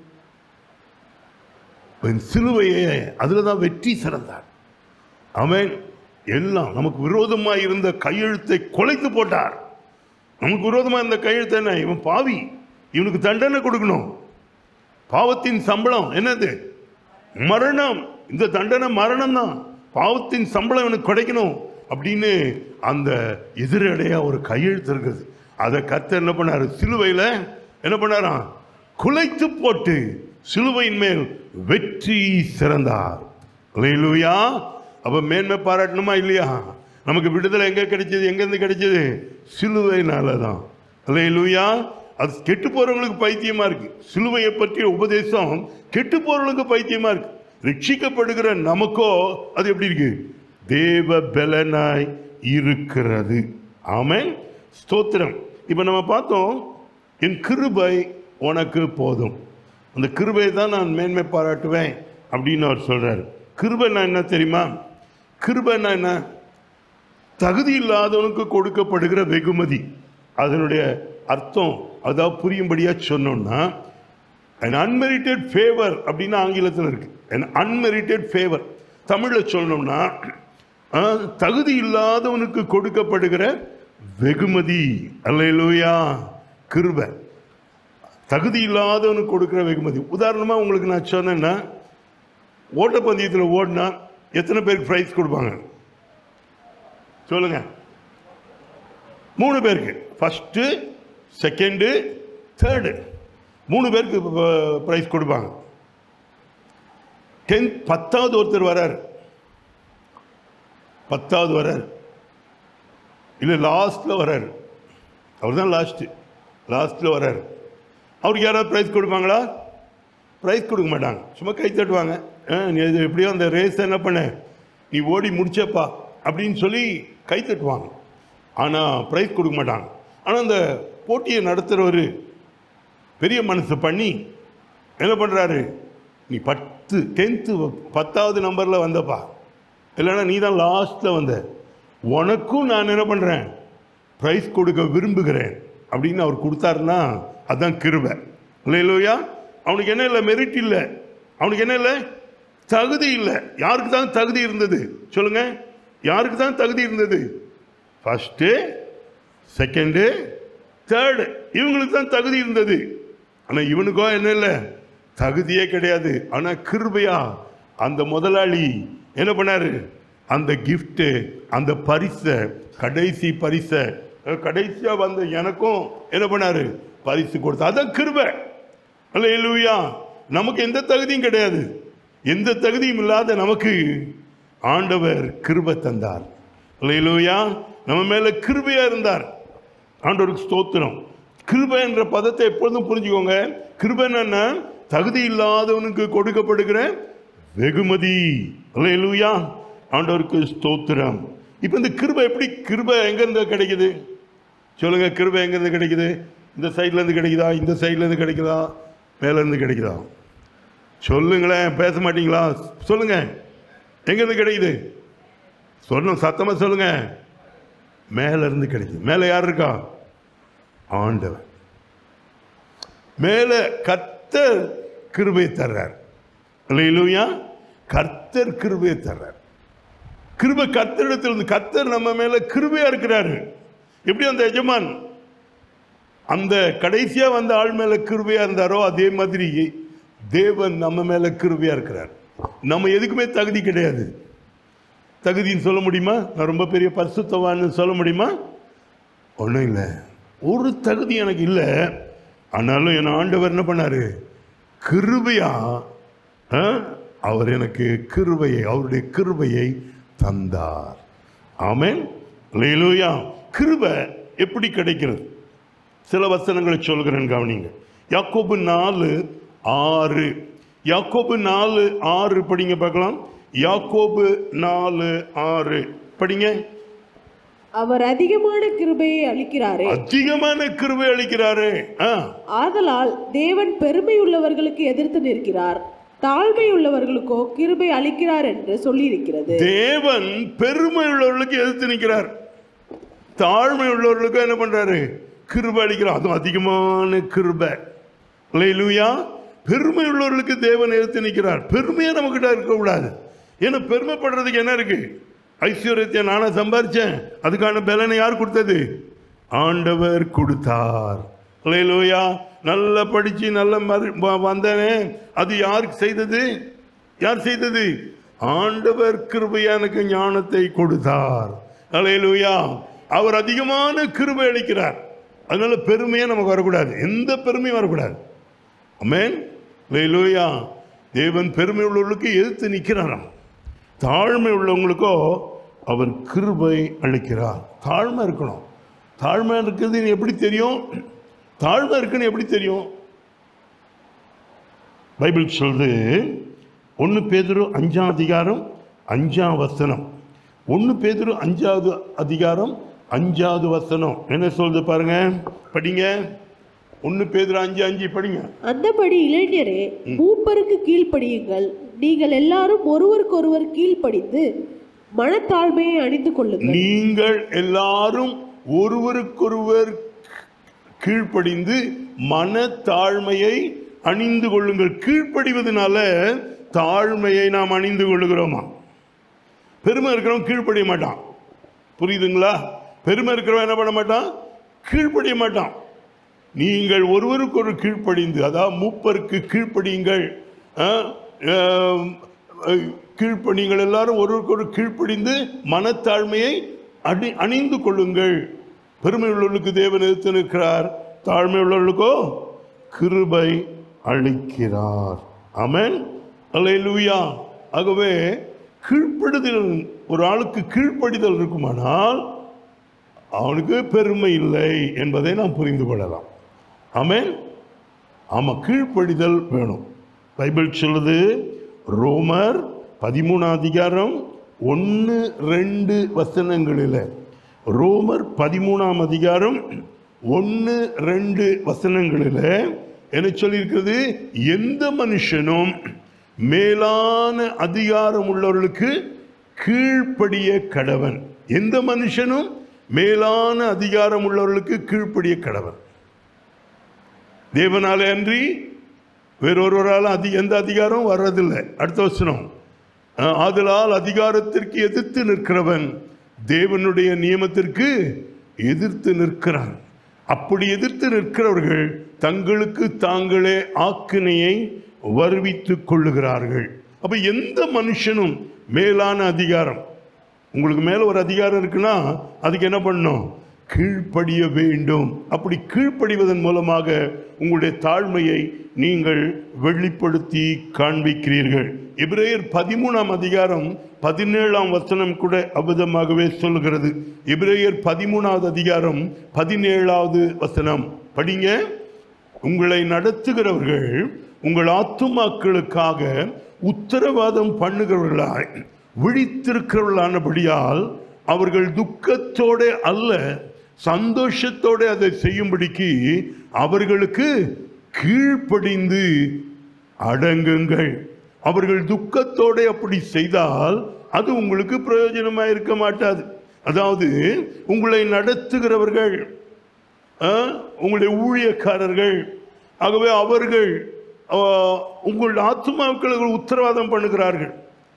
சிலுவையே அதில் தான் வெற்றி சிறந்தார் அவன் எல்லாம் நமக்கு விரோதமாக இருந்த கையெழுத்தை குலைத்து போட்டார் நமக்கு விரோதமாக இருந்த கையெழுத்து என்ன இவன் பாவி இவனுக்கு தண்டனை கொடுக்கணும் பாவத்தின் சம்பளம் என்னது மரணம் இந்த தண்டனை மரணம் தான் பாவத்தின் சம்பளம் இவனுக்கு கிடைக்கணும் அப்படின்னு அந்த எதிரடையா ஒரு கையெழுத்து இருக்குது அதை கத்த என்ன பண்ணாரு சிலுவையில் என்ன பண்ணாராம் குலைத்து போட்டு சிலுவையின் மேல் வெற்றி சிறந்தார் அல்லேலூயா அப்ப மேன்மை பாராட்டணுமா இல்லையா நமக்கு விடுதலை எங்க கிடைச்சது எங்கேருந்து கிடைச்சது சிலுவையினால தான் அல்லேலூயா அது கெட்டு போறவங்களுக்கு பைத்தியமா இருக்கு சிலுவையை பற்றிய உபதேசம் கெட்டு போறவங்களுக்கு பைத்தியமா இருக்கு ரட்சிக்கப்படுகிற நமக்கோ அது எப்படி இருக்கு தேவ பலனாய் இருக்கிறது ஆமென் ஸ்தோத்திரம் இப்போ நம்ம பார்த்தோம் என் கிருபை உனக்கு போதும் அந்த கிருபையை தான் நான் மேன்மை பாராட்டுவேன் அப்படின்னு அவர் சொல்றாரு கிருபைன்னா என்ன தெரியுமா கிருபைன்னா என்ன தகுதி இல்லாதவனுக்கு கொடுக்கப்படுகிற வெகுமதி அதனுடைய அர்த்தம் அதாவது புரியும்படியா சொன்னோம்னா an unmerited favor அப்படின்னு ஆங்கிலத்தில் இருக்கு an unmerited favor தமிழில் சொல்லணும்னா ஆ, தகுதி இல்லாதவனுக்கு கொடுக்கப்படுகிற வெகுமதி அல்லேலூயா கிருபை தகுதி இல்லாதவனுக்கு கொடுக்கிற வெகுமதி உதாரணமாக உங்களுக்கு நான் சொன்னேன்னா ஓட்டப்பந்தயத்தில் ஓடினா எத்தனை பேருக்கு ப்ரைஸ் கொடுப்பாங்க சொல்லுங்க மூணு பேருக்கு ஃபஸ்ட்டு செகண்டு தேர்டு மூணு பேருக்கு ப்ரைஸ் கொடுப்பாங்க டென்த் பத்தாவது ஒருத்தர் வரார் பத்தாவது வரார் இல்லை லாஸ்ட்டில் வரார் அவர் தான் லாஸ்ட்டு லாஸ்ட்டில் வரார் அவருக்கு யாராவது ப்ரைஸ் கொடுப்பாங்களா ப்ரைஸ் கொடுக்க மாட்டாங்க சும்மா கை தட்டுவாங்க ஆ, நீ இது எப்படியோ அந்த ரேஸ் என்ன பண்ண நீ ஓடி முடிச்சப்பா அப்படின்னு சொல்லி கை தட்டுவாங்க ஆனால் ப்ரைஸ் கொடுக்க மாட்டாங்க ஆனால் அந்த போட்டியை நடத்துகிறவர் பெரிய மனசு பண்ணி என்ன பண்ணுறாரு நீ பத்து டென்த்து பத்தாவது நம்பரில் வந்தப்பா இல்லைன்னா நீ தான் லாஸ்ட்டில் வந்த உனக்கும் நான் என்ன பண்ணுறேன் ப்ரைஸ் கொடுக்க விரும்புகிறேன் அப்படின்னு அவர் கொடுத்தாருன்னா அதான் கிருபை இல்லையா அவனுக்கு என்ன இல்லை மெரிட் இல்லை அவனுக்கு என்ன இல்லை தகுதி இல்லை யாருக்கு தான் தகுதி இருந்தது சொல்லுங்க யாருக்கு தான் தகுதி இருந்தது ஃபஸ்ட்டு செகண்டு தேர்டு இவங்களுக்கு தான் தகுதி இருந்தது ஆனால் இவனுக்கோ என்ன இல்லை தகுதியே கிடையாது ஆனால் கிருபையா அந்த முதலாளி என்ன பண்ணாரு அந்த கிஃப்ட்டு அந்த பரிசை கடைசி பரிசை அஹ், கடைசியா வந்த எனக்கும் என்ன பண்ணாரு பரிசு கொடுத்தா அதான் கிருபை அல்ல இல்லையா நமக்கு எந்த தகுதியும் கிடையாது எந்த தகுதியும் இல்லாத நமக்கு ஆண்டவர் கிருபை தந்தார் அல்லேலூயா நம்ம மேல கிருபையா இருந்தார் ஆண்டவருக்கு ஸ்தோத்திரம் கிருபை என்ற பதத்தை எப்பொழுதும் புரிஞ்சுக்கோங்க கிருபை என்ன தகுதி இல்லாதவனுக்கு கொடுக்கப்படுகிற வெகுமதி அல்லேலூயா ஆண்டவருக்கு ஸ்தோத்திரம் இப்போ இந்த கிருபை எப்படி கிருபை எங்கேருந்து கிடைக்குது சொல்லுங்க கிருபை எங்கேருந்து கிடைக்குது இந்த சைட்ல இருந்து கிடைக்குதா இந்த சைட்ல இருந்து கிடைக்குதா மேல இருந்து கிடைக்குதா சொல்லுங்களேன் பேச மாட்டீங்களா சொல்லுங்க எங்கேருந்து கிடைக்குது சொல்லணும் சத்தமா சொல்லுங்க மேல இருந்து கிடைக்குது மேல யார் இருக்கா ஆண்டவர் மேல கர்த்தர் கிருபை தர்றார் இல்லையா கர்த்தர் கிருபை தர்றார் கிருபை கர்த்தரிடத்தில் இருந்து கர்த்தர் நம்ம மேல கிருபையா இருக்கிறாரு எப்படி அந்த எஜமான் அந்த கடைசியா வந்த ஆள் மேல கிருபையா இருந்தாரோ அதே மாதிரி தேவன் நம்ம மேல கிருபையா இருக்கிறார் நம்ம எதுக்குமே தகுதி கிடையாது தகுதின்னு சொல்ல முடியுமா நான் ரொம்ப பெரிய பரிசுத்தவான்னு சொல்ல முடியுமா ஒன்றும் இல்லை ஒரு தகுதி எனக்கு இல்லை ஆனாலும் என் ஆண்டவர் என்ன பண்ணாரு கிருபையா ஆ, அவர் எனக்கு கிருபையை அவருடைய கிருபையை தந்தார் ஆமென் லேலூயா கிருபை எப்படி கிடைக்கிறது சில வசனங்களை சொல்கிறேன் கவனிங்க யாக்கோபு நாலு ஆறு யாக்கோபு நாலு ஆறு படிங்க பார்க்கலாம் யாக்கோபு நாலு ஆறு படிங்க அவர் அதிகமான கிருபையை அளிக்கிறாரே அதிகமான கிருபை அளிக்கிறாரு ஆ ஆதலால் தேவன் பெருமை உள்ளவர்களுக்கு எதிர்த்து நிற்கிறார் தாழ்மை உள்ளவர்களுக்கோ கிருபை அளிக்கிறார் என்று சொல்லியிருக்கிறது தேவன் பெருமை உள்ளவர்களுக்கு எதிர்த்து நிற்கிறார் தாழ்மை உள்ளவர்களுக்கு என்ன பண்றாரு கிருபை அளிக்கிறார் அதுவும் அதிகமான கிருபை லூயா பெருமை உள்ளவர்களுக்கு தேவன் எதிர்த்து நிற்கிறார் பெருமையா நம்மகிட்ட இருக்கக்கூடாது ஏன்னா பெருமைப்படுறதுக்கு என்ன இருக்கு ஐஸ்வர்யத்தை நானே சம்பாரிச்சேன் அதுக்கான பலனை யார் கொடுத்தது ஆண்டவர் கொடுத்தார் லூயா நல்லா படிச்சு நல்ல மறு- வ- வந்தனே அது யார் செய்தது யார் செய்தது ஆண்டவர் கிருபையா எனக்கு ஞானத்தை கொடுத்தார் அல்லேலூயா அவர் அதிகமான கிருபை அளிக்கிறார் அதனால பெருமையே நமக்கு வரக்கூடாது எந்த பெருமையும் வரக்கூடாது அமேன் அல்லேலூயா தேவன் பெருமை உள்ளவர்களுக்கு எதிர்த்து நிற்கிறாராம் தாழ்மை உள்ளவங்களுக்கோ அவர் கிருபை அளிக்கிறார் தாழ்மை இருக்கணும் தாழ்மை இருக்குதுன்னு எப்படி தெரியும் தாழ்மை இருக்குன்னு எப்படி தெரியும் பைபிள் சொல்லுது ஒன்று பேதுரு அஞ்சாம் அதிகாரம் அஞ்சாம் வசனம் ஒன்று பேதுரு அஞ்சாவது அதிகாரம் அஞ்சாவது வசனம் என்ன சொல்லுது பாருங்க படிங்க ஒன்று பேதுரு அஞ்சு அஞ்சு படிங்க அந்தபடி இளைஞரே மூப்பருக்கு கீழ்ப்படியுங்கள் நீங்கள் எல்லாரும் ஒருவருக்கொருவர் கீழ்ப்படிந்து மனத்தாழ்மையை அணிந்து கொள்ளுங்கள் நீங்கள் எல்லாரும் ஒருவருக்கொருவர் கீழ்ப்படிந்து மன தாழ்மையை அணிந்து கொள்ளுங்கள் கீழ்ப்படிவதனால தாழ்மையை நாம் அணிந்து கொள்ளுகிறோமா பெருமை இருக்கிறவன் கீழ்ப்படிய மாட்டான் புரியுதுங்களா பெருமை இருக்கிறவன் என்ன பண்ண மாட்டான் கீழ்ப்படிய மாட்டான் நீங்கள் ஒருவருக்கொரு கீழ்ப்படிந்து அதாவது மூப்பருக்கு கீழ்ப்படியுங்கள் ஆ, ஆம், அஹ், கீழ்ப்ப நீங்கள் எல்லாரும் ஒருவருக்கொரு கீழ்ப்படிந்து மனத்தாழ்மையை அணி அணிந்து கொள்ளுங்கள் பெருமை உள்ளவர்களுக்கு தேவன் எதிர்த்து நிற்கிறார் தாழ்மை உள்ளவர்களுக்கோ கிருபை அளிக்கிறார் ஆமென் அல்லேலூயா ஆகவே கீழ்ப்படுதல் ஒரு ஆளுக்கு கீழ்ப்படிதல் இருக்குமானால் அவனுக்கு பெருமை இல்லை என்பதை நாம் புரிந்து கொள்ளலாம் ஆமென் ஆமாம் கீழ்ப்படிதல் வேணும் பைபிள் சொல்லுது ரோமர் பதிமூணாம் அதிகாரம் ஒன்று ரெண்டு வசனங்களில் ரோமர் பதிமூணாம் அதிகாரம் ஒன்று ரெண்டு வசனங்களில் என்ன சொல்லியிருக்கிறது எந்த மனுஷனும் மேலான அதிகாரம் உள்ளவர்களுக்கு கீழ்ப்படிய கடவன் எந்த மனுஷனும் மேலான அதிகாரம் உள்ளவர்களுக்கு கீழ்ப்படிய கடவன் தேவனாலே அன்றி வேறொருவரால் அதி எந்த அதிகாரம் வர்றதில்லை அடுத்த வசனம் அஹ், ஆதலால் அதிகாரத்திற்கு எதிர்த்து நிற்கிறவன் தேவனுடைய நியமத்திற்கு எதிர்த்து நிற்கிறான் அப்படி எதிர்த்து நிற்கிறவர்கள் தங்களுக்கு தாங்களே ஆக்கினையை வருவித்துக் கொள்ளுகிறார்கள் அப்ப எந்த மனுஷனும் மேலான அதிகாரம் உங்களுக்கு மேல ஒரு அதிகாரம் இருக்குன்னா அதுக்கு என்ன பண்ணணும் கீழ்ப்படிய வேண்டும் அப்படி கீழ்ப்படிவதன் மூலமாக உங்களுடைய தாழ்மையை நீங்கள் வெளிப்படுத்தி காண்பிக்கிறீர்கள் எபிரேயர் பதிமூணாம் அதிகாரம் பதினேழாம் வசனம் கூட அபதமாகவே சொல்கிறது எபிரேயர் பதிமூணாவது அதிகாரம் பதினேழாவது வசனம் படிங்க உங்களை நடத்துகிறவர்கள் உங்கள் ஆத்துமாக்களுக்காக உத்தரவாதம் பண்ணுகிறவர்களாய் விழித்திருக்கிறவர்களானபடியால் அவர்கள் துக்கத்தோட அல்ல சந்தோஷத்தோட அதை செய்யும்படிக்கு அவர்களுக்கு கீழ்ப்படிந்து அடங்குங்கள் அவர்கள் துக்கத்தோட அப்படி செய்தால் அது உங்களுக்கு பிரயோஜனமாக இருக்க மாட்டாது அதாவது உங்களை நடத்துகிறவர்கள் ஆ, உங்களுடைய ஊழியக்காரர்கள் ஆகவே அவர்கள் ஆ, உங்கள் ஆத்மாக்களுக்கு உத்தரவாதம் பண்ணுகிறார்கள்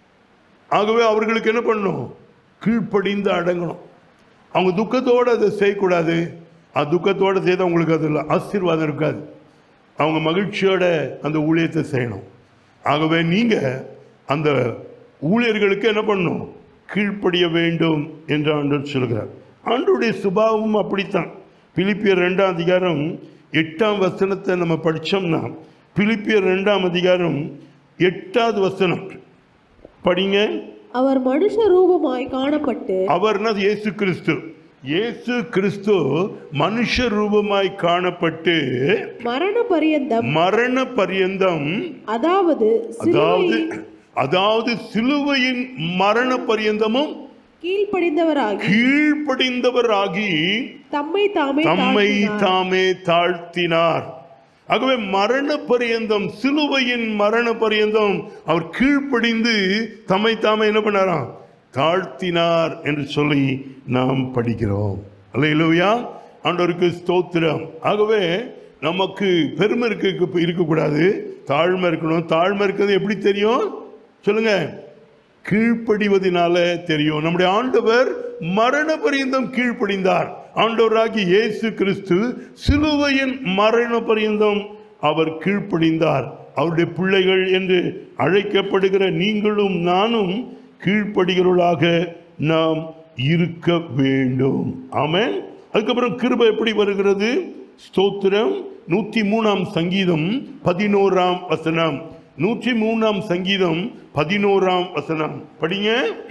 ஆகவே அவர்களுக்கு என்ன பண்ணணும் கீழ்ப்படிந்து அடங்கணும் அவங்க துக்கத்தோடு அதை செய்யக்கூடாது அது துக்கத்தோடு செய்தால் உங்களுக்கு அதில் ஆசீர்வாதம் இருக்காது அவங்க மகிழ்ச்சியோட அந்த ஊழியத்தை செய்யணும் ஆகவே நீங்கள் அந்த ஊழியர்களுக்கு என்ன பண்ணணும் கீழ்ப்படிய வேண்டும் என்று ஆண்டவர் சொல்கிறார் ஆண்டவருடைய சுபாவமும் அப்படித்தான் பிலிப்பியர் ரெண்டாம் அதிகாரம் எட்டாம் வசனத்தை நம்ம படித்தோம்னா பிலிப்பியர் ரெண்டாம் அதிகாரம் எட்டாவது வசனம் படிங்க அவர் மனுஷ ரூபமாய் காணப்பட்டு அவர்னா இயேசு கிறிஸ்து இயேசு கிறிஸ்து மனுஷ ரூபமாய் காணப்பட்டு மரண பரியந்தம் மரண பரியந்தம் அதாவது அதாவது சிலுவையின் அதாவது சிலுவையின் மரண பரியந்தமும் கீழ்ப்படிந்தவராகி கீழ்ப்படிந்தவராகி தம்மை தாமே தம்மை தாழ்த்தினார். தாமே தாழ்த்தினார் ஆகவே மரண பரியந்தம் சிலுவையின் மரண பரியந்தம் அவர் கீழ்ப்படிந்து தம்மை தாமே என்ன பண்ணாராம் தாழ்த்தினார் என்று சொல்லி நாம் படிக்கிறோம் அல்லையா ஆண்டவருக்கு ஸ்தோத்திரம் ஆகவே நமக்கு பெருமை இருக்க இருக்கக்கூடாது தாழ்மை இருக்கணும் தாழ்மை இருக்கிறது எப்படி தெரியும் சொல்லுங்க கீழ்ப்படிவதனால தெரியும் நம்முடைய ஆண்டவர் மரண பரியந்தம் கீழ்ப்படிந்தார் ஆண்டவராகி இயேசு கிறிஸ்து சிலுவையின் மரண பரியந்தம் அவர் கீழ்ப்படிந்தார் அவருடைய பிள்ளைகள் என்று அழைக்கப்படுகிற நீங்களும் நானும் கீழ்ப்படுகிறவர்களாக நாம் இருக்க வேண்டும் ஆமென் அதுக்கப்புறம் கிருபை எப்படி வருகிறது ஸ்தோத்திரம் நூற்றி மூணாம் சங்கீதம் பதினோராம் வசனம் நூற்றி மூணாம் சங்கீதம் பதினோராம் வசனம் படிங்க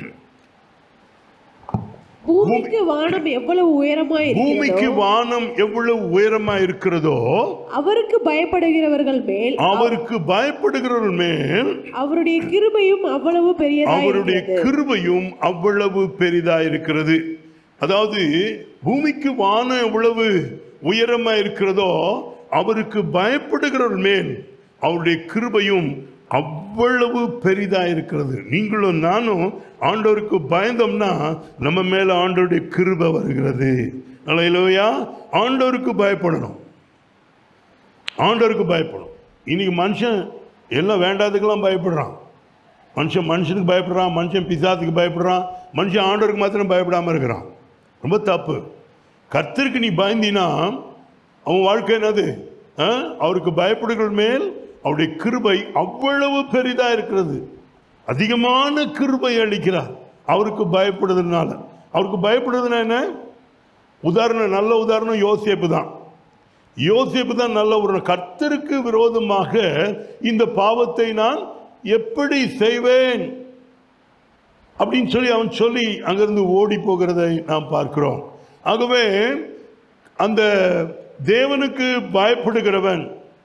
பூமிக்கு வானம் எவ்வளவு உயரமாய் பூமிக்கு இருக்கிறதோ வானம் எவ்வளவு உயரமா இருக்கிறதோ அவருக்கு பயப்படுகிறவர்கள் மேல் அவருக்கு பயப்படுகிறவர்கள் மேல் அவருடைய கிருபையும் அவ்வளவு பெரியதாய் அவருடைய இருக்கிறது. கிருபையும் அவ்வளவு பெரிதா இருக்கிறது அதாவது பூமிக்கு வானம் எவ்வளவு உயரமா இருக்கிறதோ அவருக்கு பயப்படுகிறவர் மேல் அவருடைய கிருபையும் அவ்வளவு பெரிதா இருக்கிறது நீங்களும் நானும் ஆண்டவருக்கு பயந்தோம்னா நம்ம மேல ஆண்டவருடைய கிருபை வருகிறது அல்லையா ஆண்டவருக்கு பயப்படணும் ஆண்டவருக்கு பயப்படும் இன்னைக்கு மனுஷன் எல்லாம் வேண்டாததுக்கெல்லாம் பயப்படுறான் மனுஷன் மனுஷனுக்கு பயப்படுறான் மனுஷன் பிசாத்துக்கு பயப்படுறான் மனுஷன் ஆண்டவருக்கு மாத்திரம் பயப்படாமல் இருக்கிறான் ரொம்ப தப்பு கர்த்தருக்கு நீ பயந்தினா அவன் வாழ்க்கை என்னது ஆ? அவருக்கு பயப்படுகிற மேல் அவருடைய கிருபை அவ்வளவு பெரிதா இருக்கிறது அதிகமான கிருபை அளிக்கிறார் அவருக்கு பயப்படுறதுனால அவருக்கு பயப்படுறதுனா என்ன உதாரணம் நல்ல உதாரணம் யோசேப்பு தான் யோசேப்பு தான் நல்ல ஒரு கர்த்தருக்கு விரோதமாக இந்த பாவத்தை நான் எப்படி செய்வேன் அப்படின்னு சொல்லி அவன் சொல்லி அங்கிருந்து ஓடி போகிறதை நாம் பார்க்கிறோம் ஆகவே அந்த தேவனுக்கு பயப்படுகிறவன்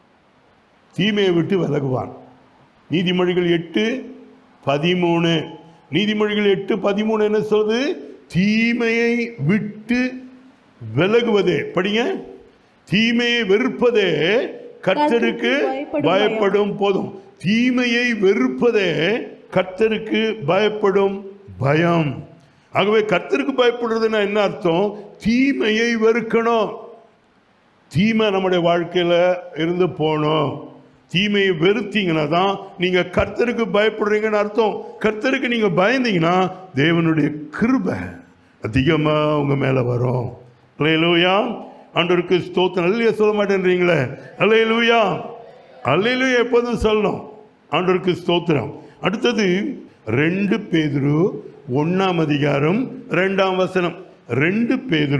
தீமையை விட்டு விலகுவான் நீதிமொழிகள் எட்டு பதிமூணு நீதிமொழிகள் எட்டு பதிமூணு என்ன சொல்லுது தீமையை விட்டு விலகுவதே படிங்க தீமையை வெறுப்பதே கர்த்தருக்கு பயப்படும் பயப்படும் போதும் தீமையை வெறுப்பதே கர்த்தருக்கு பயப்படும் பயம் ஆகவே கர்த்தருக்கு பயப்படுறதுன்னா என்ன அர்த்தம் தீமையை வெறுக்கணும் தீமை நம்முடைய வாழ்க்கையில் இருந்து போகணும் தீமையை வெறுத்தீங்கன்னா தான் நீங்கள் கர்த்தருக்கு பயப்படுறீங்கன்னு அர்த்தம் கர்த்தருக்கு நீங்கள் பயந்தீங்கன்னா தேவனுடைய கிருபை அதிகமாக உங்கள் மேலே வரும் அல்லையிலூயா ஆண்டவருக்கு ஸ்தோத்திரம் அல்லையா சொல்ல மாட்டேன்றீங்களே அல்லையிலூயா அல்லையிலூயா எப்போதும் சொல்லணும் ஆண்டவருக்கு ஸ்தோத்திரம் அடுத்தது ரெண்டு பேதுரு ஒண்ணாம் அதிகாரம் ரெண்டாம் வசனம் ரெண்டு பேதுரு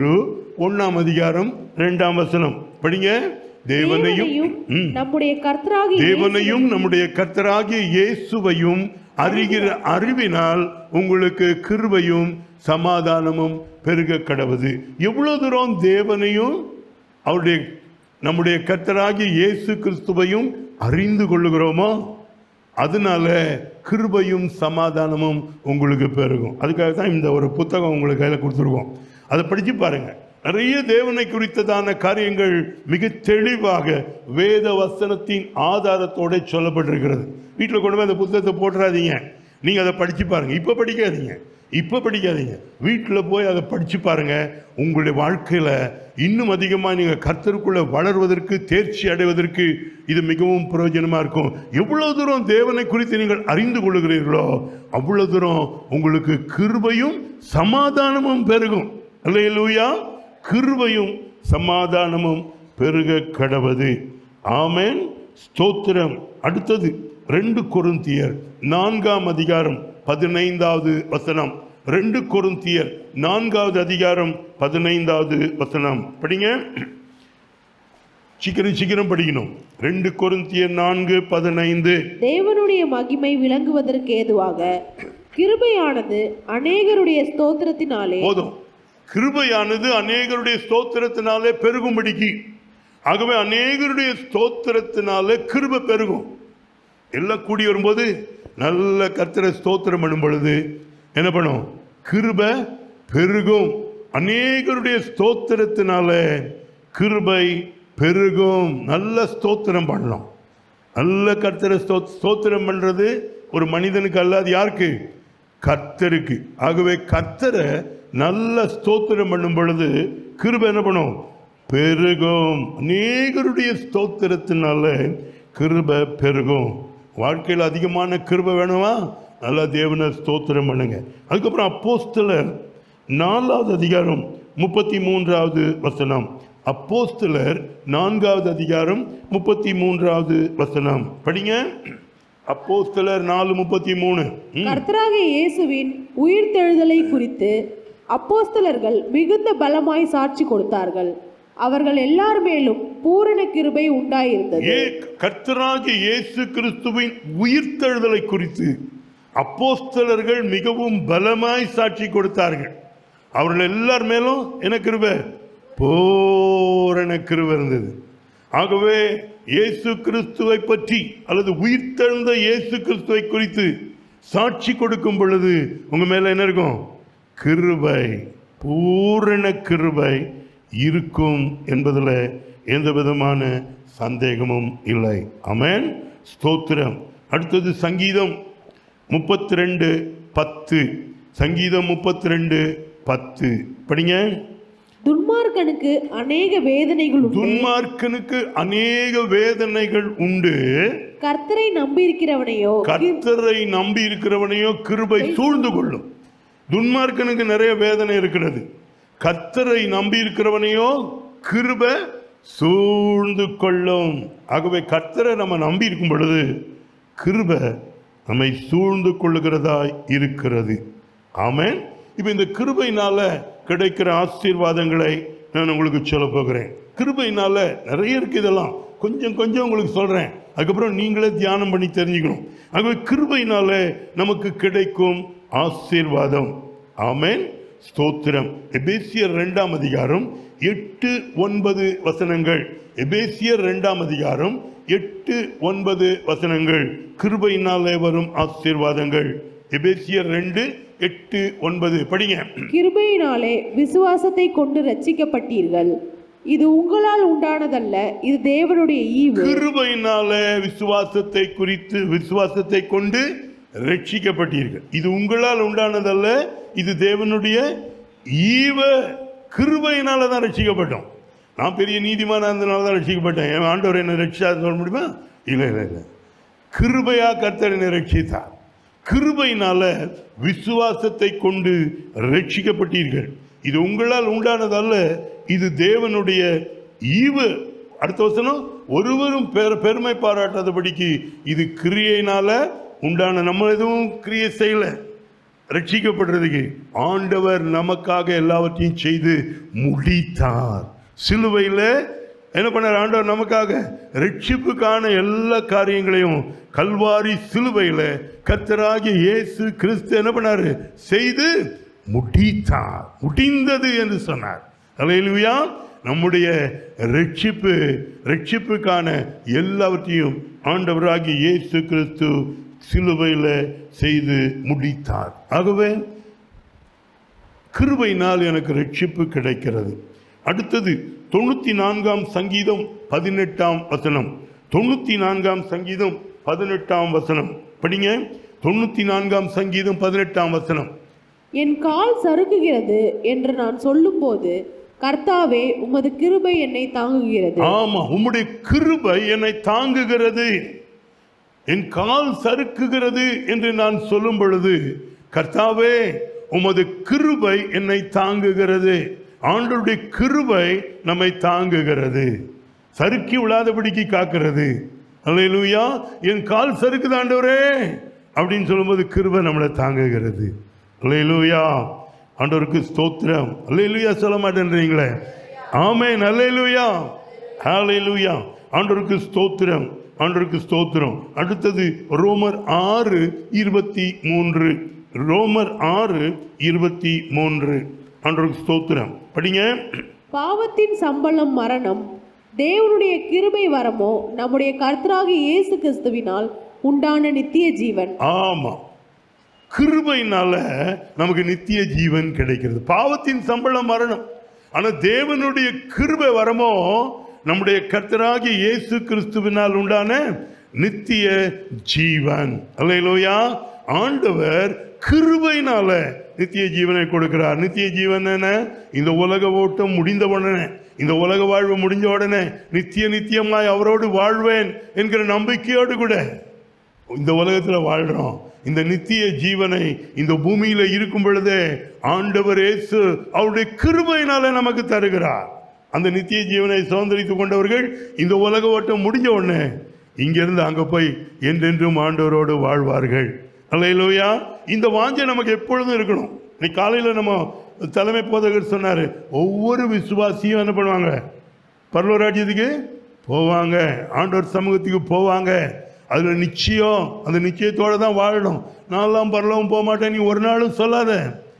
ஒண்ணாம் அதிகாரம் ரெண்டாம் வசனம் படிங்க தேவனையும் தேவனையும் ம். நம்முடைய கர்த்தராகிய தேவனையும் நம்முடைய கர்த்தராகிய இயேசுவையும் அறிகிற அறிவினால் உங்களுக்கு கிருபையும் சமாதானமும் பெருக கடவுது எவ்வளவு தூரம் தேவனையும் அவருடைய நம்முடைய கர்த்தராகிய இயேசு கிறிஸ்துவையும் அறிந்து கொள்ளுகிறோமோ அதனால கிருபையும் சமாதானமும் உங்களுக்கு பெருகும் அதுக்காக தான் இந்த ஒரு புத்தகம் உங்களுக்கு கையில் கொடுத்துருக்கோம் அதை படிச்சு பாருங்க நிறைய தேவனை குறித்ததான காரியங்கள் மிக தெளிவாக வேத வசனத்தின் ஆதாரத்தோட சொல்லப்பட்டிருக்கிறது வீட்டில் கொண்டு போய் அந்த புத்தகத்தை போட்டுறாதீங்க நீங்க அதை படிச்சு பாருங்க இப்ப படிக்காதீங்க இப்ப படிக்காதீங்க வீட்டில் போய் அதை படிச்சு பாருங்க உங்களுடைய வாழ்க்கையில இன்னும் அதிகமாக நீங்க கர்த்தருக்குள்ள வளர்வதற்கு தேர்ச்சி அடைவதற்கு இது மிகவும் பிரயோஜனமா இருக்கும் எவ்வளவு தூரம் தேவனை குறித்து நீங்கள் அறிந்து கொள்ளுகிறீர்களோ அவ்வளவு தூரம் உங்களுக்கு கிருபையும் சமாதானமும் பெருகும் அல்லேலூயா கிருபையும் சமாதானமும் பெருக கடவது ஆமென் ஸ்தோத்திரம் அடுத்தது ரெண்டு கொருந்தியர் நான்காம் அதிகாரம் பதினைந்தாவது வசனம் ரெண்டு கொருந்தியர் நான்காவது அதிகாரம் பதினைந்தாவது வசனம் படிங்க சீக்கிரம் சீக்கிரம் படிக்கணும் ரெண்டு கொருந்தியர் நான்கு பதினைந்து தேவனுடைய மகிமை விளங்குவதற்கு ஏதுவாக கிருபையானது அநேகருடைய ஸ்தோத்திரத்தினாலே போதும் கிருபையானது அநேகருடைய ஸ்தோத்திரத்தினாலே பெருகும்படிக்கு ஆகவே அநேகருடைய ஸ்தோத்திரத்தினாலே கிருபை பெருகும் எல்லாம் கூடி வரும்போது நல்ல கர்த்தரை ஸ்தோத்திரம் பண்ணும் பொழுது என்ன பண்ணும் கிருபை பெருகும் அநேகருடைய ஸ்தோத்திரத்தினால கிருபை பெருகும் நல்ல ஸ்தோத்திரம் பண்ணலாம் நல்ல கர்த்தரை ஸ்தோ- ஸ்தோத்திரம் பண்றது ஒரு மனிதனுக்கு அல்லாது யாருக்கு கர்த்தருக்கு ஆகவே கர்த்தரை நல்ல ஸ்தோத்திரம் பண்ணும் பொழுது கிருபை என்ன பண்ணும் பெருகும் அநேகருடைய ஸ்தோத்திரத்தினால கிருபை பெருகும் வாழ்க்கையில் அதிகமான கிருபை வேணுமா நல்லா தேவனை ஸ்தோத்திரம் பண்ணுங்க அதுக்கப்புறம் அப்போஸ்தலர் நாலாவது அதிகாரம் முப்பத்தி மூன்றாவது வசனம் அப்போஸ்தலர் நான்காவது அதிகாரம் முப்பத்தி மூன்றாவது வசனம் படிங்க அப்போஸ்தலர் நாலு முப்பத்தி மூணு ம். கர்த்தராகிய இயேசுவின் உயிர்த்தெழுதலை குறித்து அப்போஸ்தலர்கள் மிகுந்த பலமாய் சாட்சி கொடுத்தார்கள் அவர்கள் எல்லார் மேலும் பூரண கிருபை உண்டாயிருந்தது ஏ கர்த்தராகிய இயேசு கிறிஸ்துவின் உயிர்த்தெழுதலை குறித்து அப்போஸ்தலர்கள் மிகவும் பலமாய் சாட்சி கொடுத்தார்கள் அவர்கள் எல்லார் மேலும் என்ன கிருபை பூரண கிருபை இருந்தது ஆகவே இயேசு கிறிஸ்துவை பற்றி அல்லது உயிர்த்தெழுந்த இயேசு கிறிஸ்துவை குறித்து சாட்சி கொடுக்கும் பொழுது உங்க மேல என்ன இருக்கும் கிருபை பூரண கிருபை இருக்கும் என்பதில் எந்த விதமான சந்தேகமும் இல்லை அமேன் ஸ்தோத்திரம் அடுத்தது சங்கீதம் முப்பத்தி ரெண்டு பத்து சங்கீதம் முப்பத்தி ரெண்டு பத்து படிங்க துன்மார்க்கனுக்கு அநேக வேதனைகள் உண்டு துன்மார்க்கனுக்கு அநேக வேதனைகள் உண்டு கர்த்தரை நம்பியிருக்கிறவனையோ கர்த்தரை நம்பி இருக்கிறவனையோ கிருபை சூழ்ந்து கொள்ளும் துன்மார்க்கனுக்கு நிறைய வேதனை இருக்கிறது கர்த்தரை நம்பி இருக்கிறவனையோ கிருபை சூழ்ந்து கொள்ளும் ஆகவே கர்த்தரை நம்ம நம்பி இருக்கும் பொழுது கிருபை நம்மை சூழ்ந்து கொள்ளுகிறதாய் இருக்கிறது ஆமென் இப்போ இந்த கிருபையினால கிடைக்கிற ஆசீர்வாதங்களை நான் உங்களுக்கு சொல்ல போகிறேன் கிருபையினால நிறைய இருக்கு இதெல்லாம் கொஞ்சம் கொஞ்சம் உங்களுக்கு சொல்றேன் அதுக்கப்புறம் நீங்களே தியானம் பண்ணி தெரிஞ்சுக்கணும் ஆகவே கிருபையினால நமக்கு கிடைக்கும் ஆசீர்வாதம் ஆமென் ஸ்தோத்திரம் எபேசியர் ரெண்டாம் அதிகாரம் எட்டு ஒன்பது வசனங்கள் எபேசியர் ரெண்டாம் அதிகாரம் எட்டு ஒன்பது வசனங்கள் கிருபையினாலே வரும் ஆசீர்வாதங்கள் எபேசியர் ரெண்டு எட்டு ஒன்பது படிங்க கிருபையினாலே விசுவாசத்தை கொண்டு ரட்சிக்கப்பட்டீர்கள் இது உங்களால் உண்டானதல்ல இது தேவனுடைய ஈவு கிருபையினால விசுவாசத்தை குறித்து விசுவாசத்தை கொண்டு ரட்சிக்கப்பட்டீர்கள் இது உங்களால் உண்டானதல்ல இது தேவனுடைய ஈவ கிருபையினால தான் ரட்சிக்கப்பட்டோம் நான் பெரிய நீதிமானா இருந்தனால தான் ரட்சிக்கப்பட்டேன் என் ஆண்டவர் என்ன ரட்சிச்சா சொல்ல முடியுமா இல்லை இல்லை இல்லை கிருபையா கர்த்தர் என்னை ரட்சித்தார் கிருபையினால விசுவாசத்தை கொண்டு ரட்சிக்கப்பட்டீர்கள் இது உங்களால் உண்டானதல்ல இது தேவனுடைய ஈவு அடுத்த வசனம் ஒருவரும் பெரு பெருமை பாராட்டாதபடிக்கு இது கிரியையினால உண்டான நம்ம எதுவும் கிரியை செய்யல ரட்சிக்கப்படுறதுக்கு ஆண்டவர் நமக்காக எல்லாவற்றையும் செய்து முடித்தார் சிலுவையில் என்ன பண்ணார் ஆண்டவர் நமக்காக ரட்சிப்புக்கான எல்லா காரியங்களையும் கல்வாரி சிலுவையில் கத்தராகிய இயேசு கிறிஸ்து என்ன பண்ணாரு செய்து முடித்தார் முடிந்தது என்று சொன்னார் அல்லேலூயா நம்முடைய ரட்சிப்பு ரட்சிப்புக்கான எல்லாவற்றையும் ஆண்டவராகிய இயேசு கிறிஸ்து சிலுவையில் செய்து முடித்தார் ஆகவே கிருபையினால் எனக்கு ரட்சிப்பு கிடைக்கிறது அடுத்தது தொண்ணூற்றி நான்காம் சங்கீதம் பதினெட்டாம் வசனம் தொண்ணூற்றி நான்காம் சங்கீதம் பதினெட்டாம் வசனம் படிங்க தொண்ணூற்றி நான்காம் சங்கீதம் பதினெட்டாம் வசனம் என் கால் சறுக்குகிறது என்று நான் சொல்லும்போது கர்த்தாவே உமது கிருபை என்னை தாங்குகிறது ஆமா உம்முடைய கிருபை என்னை தாங்குகிறது என் கால் சறுக்குகிறது என்று நான் சொல்லும் பொழுது கர்த்தாவே உமது கிருபை என்னை தாங்குகிறது ஆண்டவருடைய கிருபை நம்மை தாங்குகிறது சறுக்கி விழாதபடிக்கு காக்கிறது அல்லேலூயா என் கால் சறுக்குது ஆண்டவரே அப்படின்னு சொல்லும்போது கிருபை நம்மளை தாங்குகிறது அல்லேலூயா ஆண்டவருக்கு ஸ்தோத்திரம் அல்லேலூயா சொல்ல மாட்டேன்றீங்களே ஆமென் அல்லேலூயா ஹalleluya ஆண்டவருக்கு ஸ்தோத்திரம் ஆண்டவருக்கு ஸ்தோத்திரம் அடுத்தது ரோமர் ஆறு இருபத்தி மூன்று ரோமர் ஆறு இருபத்தி மூன்று ஆண்டவருக்கு ஸ்தோத்திரம் படிங்க பாவத்தின் சம்பளம் மரணம் தேவனுடைய கிருபை வரமோ நம்முடைய கர்த்தராகிய இயேசு கிறிஸ்துவினால் உண்டான நித்திய ஜீவன் ஆமா கிருபையினால நமக்கு நித்திய ஜீவன் கிடைக்கிறது பாவத்தின் சம்பளம் மரணம் ஆனா தேவனுடைய கிருபை வரமோ நம்முடைய கர்த்தராகிய இயேசு கிறிஸ்துவினால் உண்டான நித்திய ஜீவன் அல்லேலூயா ஆண்டவர் கிருபையினால நித்திய ஜீவனை கொடுக்கிறார் நித்திய ஜீவன் என்ன இந்த உலக ஓட்டம் முடிந்த உடனே இந்த உலக வாழ்வு முடிஞ்ச உடனே நித்திய நித்தியமாய் அவரோடு வாழ்வேன் என்கிற நம்பிக்கையோடு கூட இந்த உலகத்தில் வாழ்றோம் இந்த நித்திய ஜீவனை இந்த பூமியில இருக்கும் பொழுதே ஆண்டவர் இயேசு அவருடைய கிருபையினால நமக்கு தருகிறார் அந்த நித்திய ஜீவனை சுதந்திரித்துக் கொண்டவர்கள் இந்த உலக ஓட்டம் முடிஞ்ச உடனே இங்கிருந்து அங்க போய் என்றென்றும் ஆண்டவரோடு வாழ்வார்கள் அல்லையிலோயா இந்த வாஞ்சை நமக்கு எப்பொழுதும் இருக்கணும் இன்னைக்கு காலையில நம்ம தலைமை போதகர் சொன்னாரு ஒவ்வொரு விசுவாசியும் என்ன பண்ணுவாங்க பரலோராஜ்யத்துக்கு போவாங்க ஆண்டவர் சமூகத்துக்கு போவாங்க அதில் நிச்சயம் அந்த நிச்சயத்தோடு தான் வாழணும் நான்லாம் பரலோகம் போக மாட்டேன் நீ ஒரு நாளும் சொல்லாத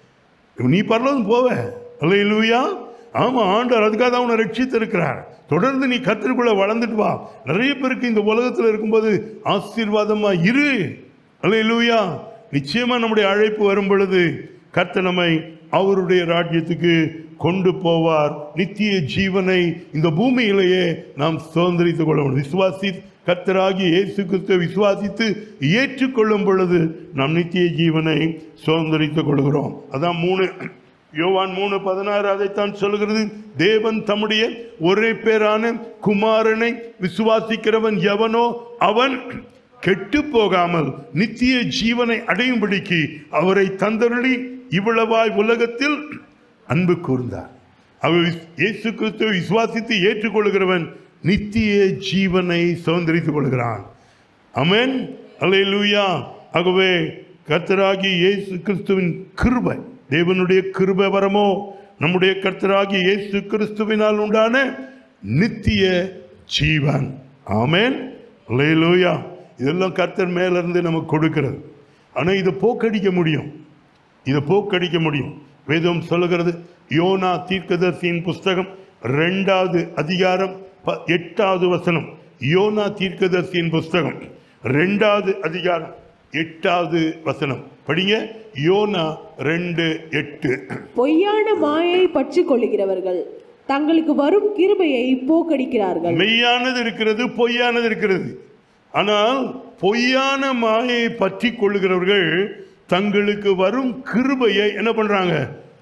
நீ பரலோகம் போவ அல்ல இல்லையா ஆமாம் ஆண்டவர் அதுக்காக தான் உன்னை ரட்சித்திருக்கிறார் தொடர்ந்து நீ கத்திற்குள்ள வளர்ந்துட்டு வா நிறைய பேருக்கு இந்த உலகத்தில் இருக்கும்போது ஆசீர்வாதமா இரு அல்ல இல்லையா நிச்சயமா நம்முடைய அழைப்பு வரும் பொழுது கர்த்தர் நம்மை அவருடைய ராஜ்யத்துக்கு கொண்டு போவார் நித்திய ஜீவனை இந்த பூமியிலேயே நாம் சுதந்திரித்துக் கொள்ள முடியும் விசுவாசி கர்த்தராகிய இயேசு கிறிஸ்துவை விசுவாசித்து ஏற்றுக்கொள்ளும் பொழுது நாம் நித்திய ஜீவனை சுதந்திரித்துக் கொள்கிறோம் அதான் மூணு யோவான் மூணு பதினாறு அதைத்தான் சொல்கிறது தேவன் தம்முடைய ஒரே பேரான குமாரனை விசுவாசிக்கிறவன் எவனோ அவன் கெட்டு போகாமல் நித்திய ஜீவனை அடையும்படிக்கு அவரை தந்தருளி இவ்வளவாய் உலகத்தில் அன்பு கூர்ந்தார் அவர் விஸ்- இயேசு கிறிஸ்துவை விசுவாசித்து ஏற்றுக்கொள்கிறவன் நித்திய ஜீவனை சுதந்திரித்துக் கொள்கிறான் அமேன் அல்லேலூயா ஆகவே கர்த்தராகி இயேசு கிறிஸ்துவின் கிருபை தேவனுடைய கிருபை வரமோ நம்முடைய கர்த்தராகி இயேசு கிறிஸ்துவினால் உண்டான நித்திய ஜீவன் ஆமென் அல்லேலூயா இதெல்லாம் கர்த்தர் மேல இருந்து நமக்கு கொடுக்கிறது ஆனா இதை போக்கடிக்க முடியும் இதை போக்கடிக்க முடியும் வேதம் சொல்லுகிறது யோனா தீர்க்கதர்சியின் புஸ்தகம் ரெண்டாவது அதிகாரம் ப- எட்டாவது வசனம் யோனா தீர்க்கதர்சியின் புஸ்தகம் ரெண்டாவது அதிகாரம் எட்டாவது வசனம் படிங்க யோனா ரெண்டு எட்டு பொய்யான மாயை பற்றி கொள்ளுகிறவர்கள் தங்களுக்கு வரும் கிருபையை போக்கடிக்கிறார்கள் மெய்யானது இருக்கிறது பொய்யானது இருக்கிறது ஆனால் பொய்யான மாயை பற்றி கொள்ளுகிறவர்கள் தங்களுக்கு வரும் கிருபையை என்ன பண்றாங்க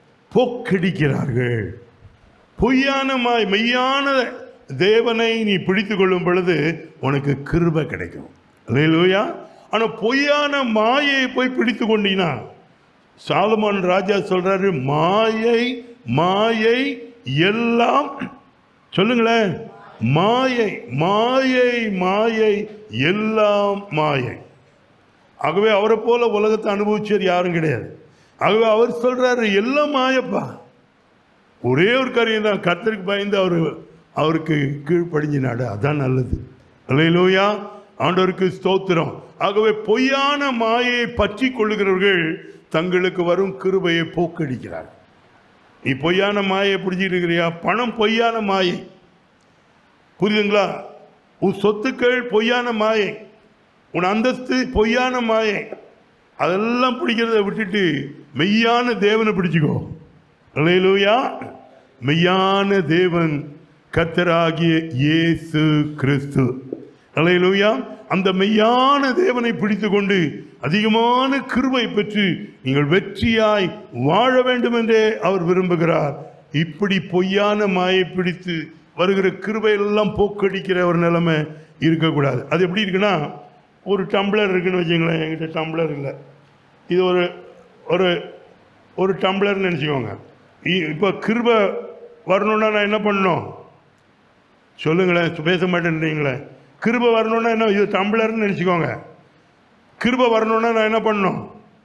போக்கடிக்கிறார்கள் பொய்யான மாய் மெய்யான தேவனை நீ பிடித்து கொள்ளும் பொழுது உனக்கு கிருபை கிடைக்கும் இல்லையா ஆனா பொய்யான மாயை போய் பிடித்து கொண்டீங்கன்னா சாலமோன் ராஜா சொல்றாரு மாயை மாயை எல்லாம் சொல்லுங்களேன் மாயை மாயை மாயை எல்லாம் மாயை ஆகவே அவரை போல உலகத்தை அனுபவிச்சவர் யாரும் கிடையாது ஆகவே அவர் சொல்றாரு எல்லாம் மாயப்பா ஒரே ஒரு காரியம் தான் கர்த்தருக்கு பயந்து அவர் அவருக்கு கீழ்ப்படிஞ்சு நாடு அதான் நல்லது அல்லையிலோயா ஆண்டவருக்கு ஸ்தோத்திரம் ஆகவே பொய்யான மாயை பற்றி கொள்ளுகிறவர்கள் தங்களுக்கு வரும் கிருபையை போக்கடிக்கிறார் நீ பொய்யான மாயை பிடிச்சிட்டு இருக்கிறியா பணம் பொய்யான மாயை புரியுதுங்களா உன் சொத்துக்கள் பொய்யான மாயை உன் அந்தஸ்து பொய்யான மாயை அதெல்லாம் பிடிக்கிறத விட்டுட்டு மெய்யான தேவனை பிடிச்சுக்கோ அல்லேலூயா மெய்யான தேவன் கர்த்தராகிய இயேசு கிறிஸ்து அல்லேலூயா அந்த மெய்யான தேவனை பிடித்துக்கொண்டு அதிகமான கிருபை பெற்று நீங்கள் வெற்றியாய் வாழ வேண்டும் என்றே அவர் விரும்புகிறார் இப்படி பொய்யான மாயை பிடித்து வருகிற கிருபை எல்லாம் போக்கடிக்கிற ஒரு நிலைமை இருக்கக்கூடாது அது எப்படி இருக்குன்னா ஒரு டம்ளர் இருக்குன்னு வச்சுங்களேன் என்கிட்ட டம்ளர் இல்லை இது ஒரு ஒரு ஒரு டம்ளர்னு நினச்சிக்கோங்க இப்போ கிருபை வரணும்னா நான் என்ன பண்ணணும் சொல்லுங்களேன் பேச மாட்டேன்றீங்களே கிருபை வரணும்னா என்ன இது டம்ளர்னு நினச்சிக்கோங்க கிருபை வரணும்னா நான் என்ன பண்ணணும்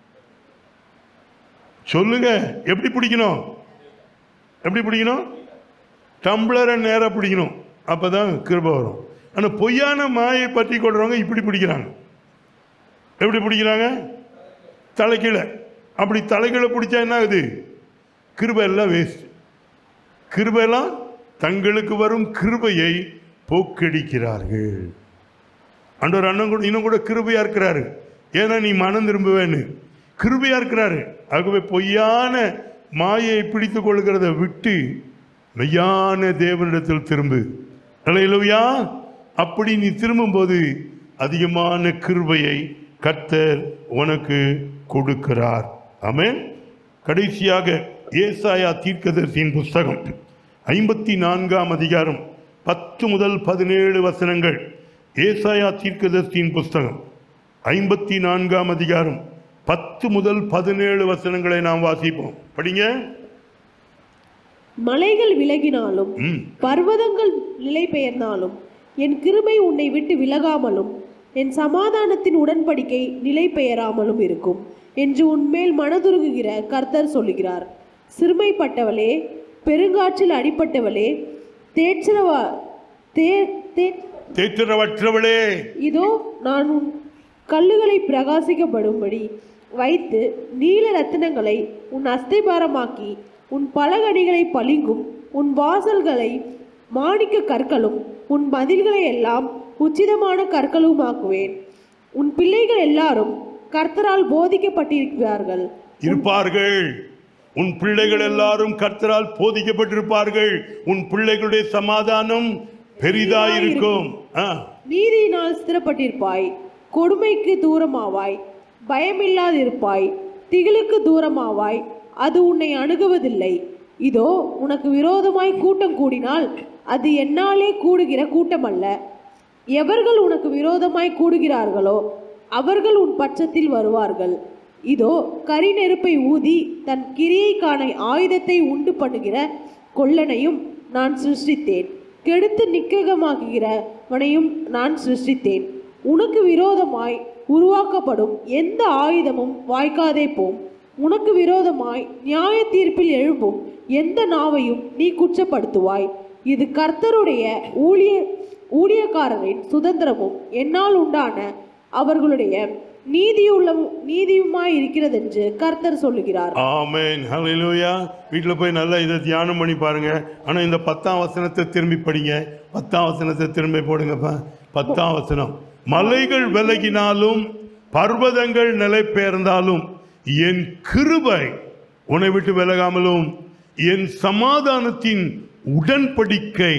சொல்லுங்க எப்படி பிடிக்கணும் எப்படி பிடிக்கணும் டம்ளரை நேராக பிடிக்கணும் அப்போ தான் கிருபை வரும் ஆனால் பொய்யான மாயை பற்றி கொள்றவங்க இப்படி பிடிக்கிறாங்க எப்படி பிடிக்கிறாங்க தலைக்கீழே அப்படி தலைக்கீழே பிடிச்சா என்ன ஆகுது கிருபை எல்லாம் வேஸ்ட் கிருபையெல்லாம் தங்களுக்கு வரும் கிருபையை போக்கடிக்கிறார்கள் அன்றொரு அண்ணன் கூட இன்னும் கூட கிருபையா இருக்கிறாரு ஏன்னா நீ மனம் திரும்புவேன்னு கிருபையா இருக்கிறாரு ஆகவே பொய்யான மாயை பிடித்து கொள்கிறத விட்டு மெய்யான தேவனிடத்தில் திரும்பு அல்லையா அப்படி நீ திரும்பும்போது அதிகமான கிருபையை கர்த்தர் உனக்கு கொடுக்கிறார் ஆமென் கடைசியாக ஏசாயா தீர்க்கதரிசியின் புஸ்தகம் ஐம்பத்தி நான்காம் அதிகாரம் பத்து முதல் பதினேழு வசனங்கள் ஏசாயா தீர்க்கதரிசியின் புஸ்தகம் ஐம்பத்தி நான்காம் அதிகாரம் பத்து முதல் பதினேழு வசனங்களை நாம் வாசிப்போம் படிங்க மலைகள் விலகினாலும் ம் பர்வதங்கள் நிலை பெயர்ந்தாலும் என் கிருபை உன்னை விட்டு விலகாமலும் என் சமாதானத்தின் உடன்படிக்கை நிலை பெயராமலும் இருக்கும் என்று உன்மேல் மனதுருகுகிற கர்த்தர் சொல்லுகிறார் சிறுமைப்பட்டவளே பெருங்காற்றில் அடிப்பட்டவளே தேற்றவா தே தே தேற்றரவற்றவளே இதோ நான் உன் கல்லுகளை பிரகாசிக்கப்படும்படி வைத்து நீல ரத்தினங்களை உன் அஸ்திபாரமாக்கி உன் பலகணிகளை பளிங்கும் உன் வாசல்களை மாணிக்க கற்களும் உன் மதில்களை எல்லாம் உச்சிதமான கற்களுமாக்குவேன் உன் பிள்ளைகள் எல்லாரும் கர்த்தரால் போதிக்கப்பட்டிருக்கிறார்கள் இருப்பார்கள் உன் பிள்ளைகள் எல்லாரும் கர்த்தரால் போதிக்கப்பட்டிருப்பார்கள் உன் பிள்ளைகளுடைய சமாதானம் பெரிதாயிருக்கும் ஆ நீதியினால் ஸ்திரப்பட்டிருப்பாய் கொடுமைக்கு தூரமாவாய் பயமில்லாதிருப்பாய் திகிலுக்கு தூரமாவாய் அது உன்னை அணுகுவதில்லை இதோ உனக்கு விரோதமாய் கூட்டம் கூடினால் அது என்னாலே கூடுகிற கூட்டம் அல்ல எவர்கள் உனக்கு விரோதமாய் கூடுகிறார்களோ அவர்கள் உன் பட்சத்தில் வருவார்கள் இதோ கரி நெருப்பை ஊதி தன் கிரியைக்கான ஆயுதத்தை உண்டு பண்ணுகிற கொல்லனையும் நான் சிருஷ்டித்தேன் கெடுத்து நிக்கிரகமாக்குகிறவனையும் நான் சிருஷ்டித்தேன் உனக்கு விரோதமாய் உருவாக்கப்படும் எந்த ஆயுதமும் வாய்க்காதே போம் உனக்கு விரோதமாய் நியாய தீர்ப்பில் எழும்பும் எந்த நாவையும் நீ குற்றப்படுத்துவாய் இது கர்த்தருடைய ஊழிய ஊழியக்காரரின் சுதந்திரமும் என்னால் உண்டான அவர்களுடைய நீதியுள்ள நீதியுமாய் இருக்கிறதென்று கர்த்தர் சொல்லுகிறார் ஆமென் ஹalleluya வீட்டில் போய் நல்லா இதை தியானம் பண்ணி பாருங்க ஆனால் இந்த பத்தாம் வசனத்தை திரும்பி படிங்க பத்தாம் வசனத்தை திரும்பி போடுங்கப்பா பத்தாம் வசனம் மலைகள் விலகினாலும் பர்வதங்கள் நிலை பெயர்ந்தாலும் என் கிருபை உன்னை விட்டு விலகாமலும் என் சமாதானத்தின் உடன்படிக்கை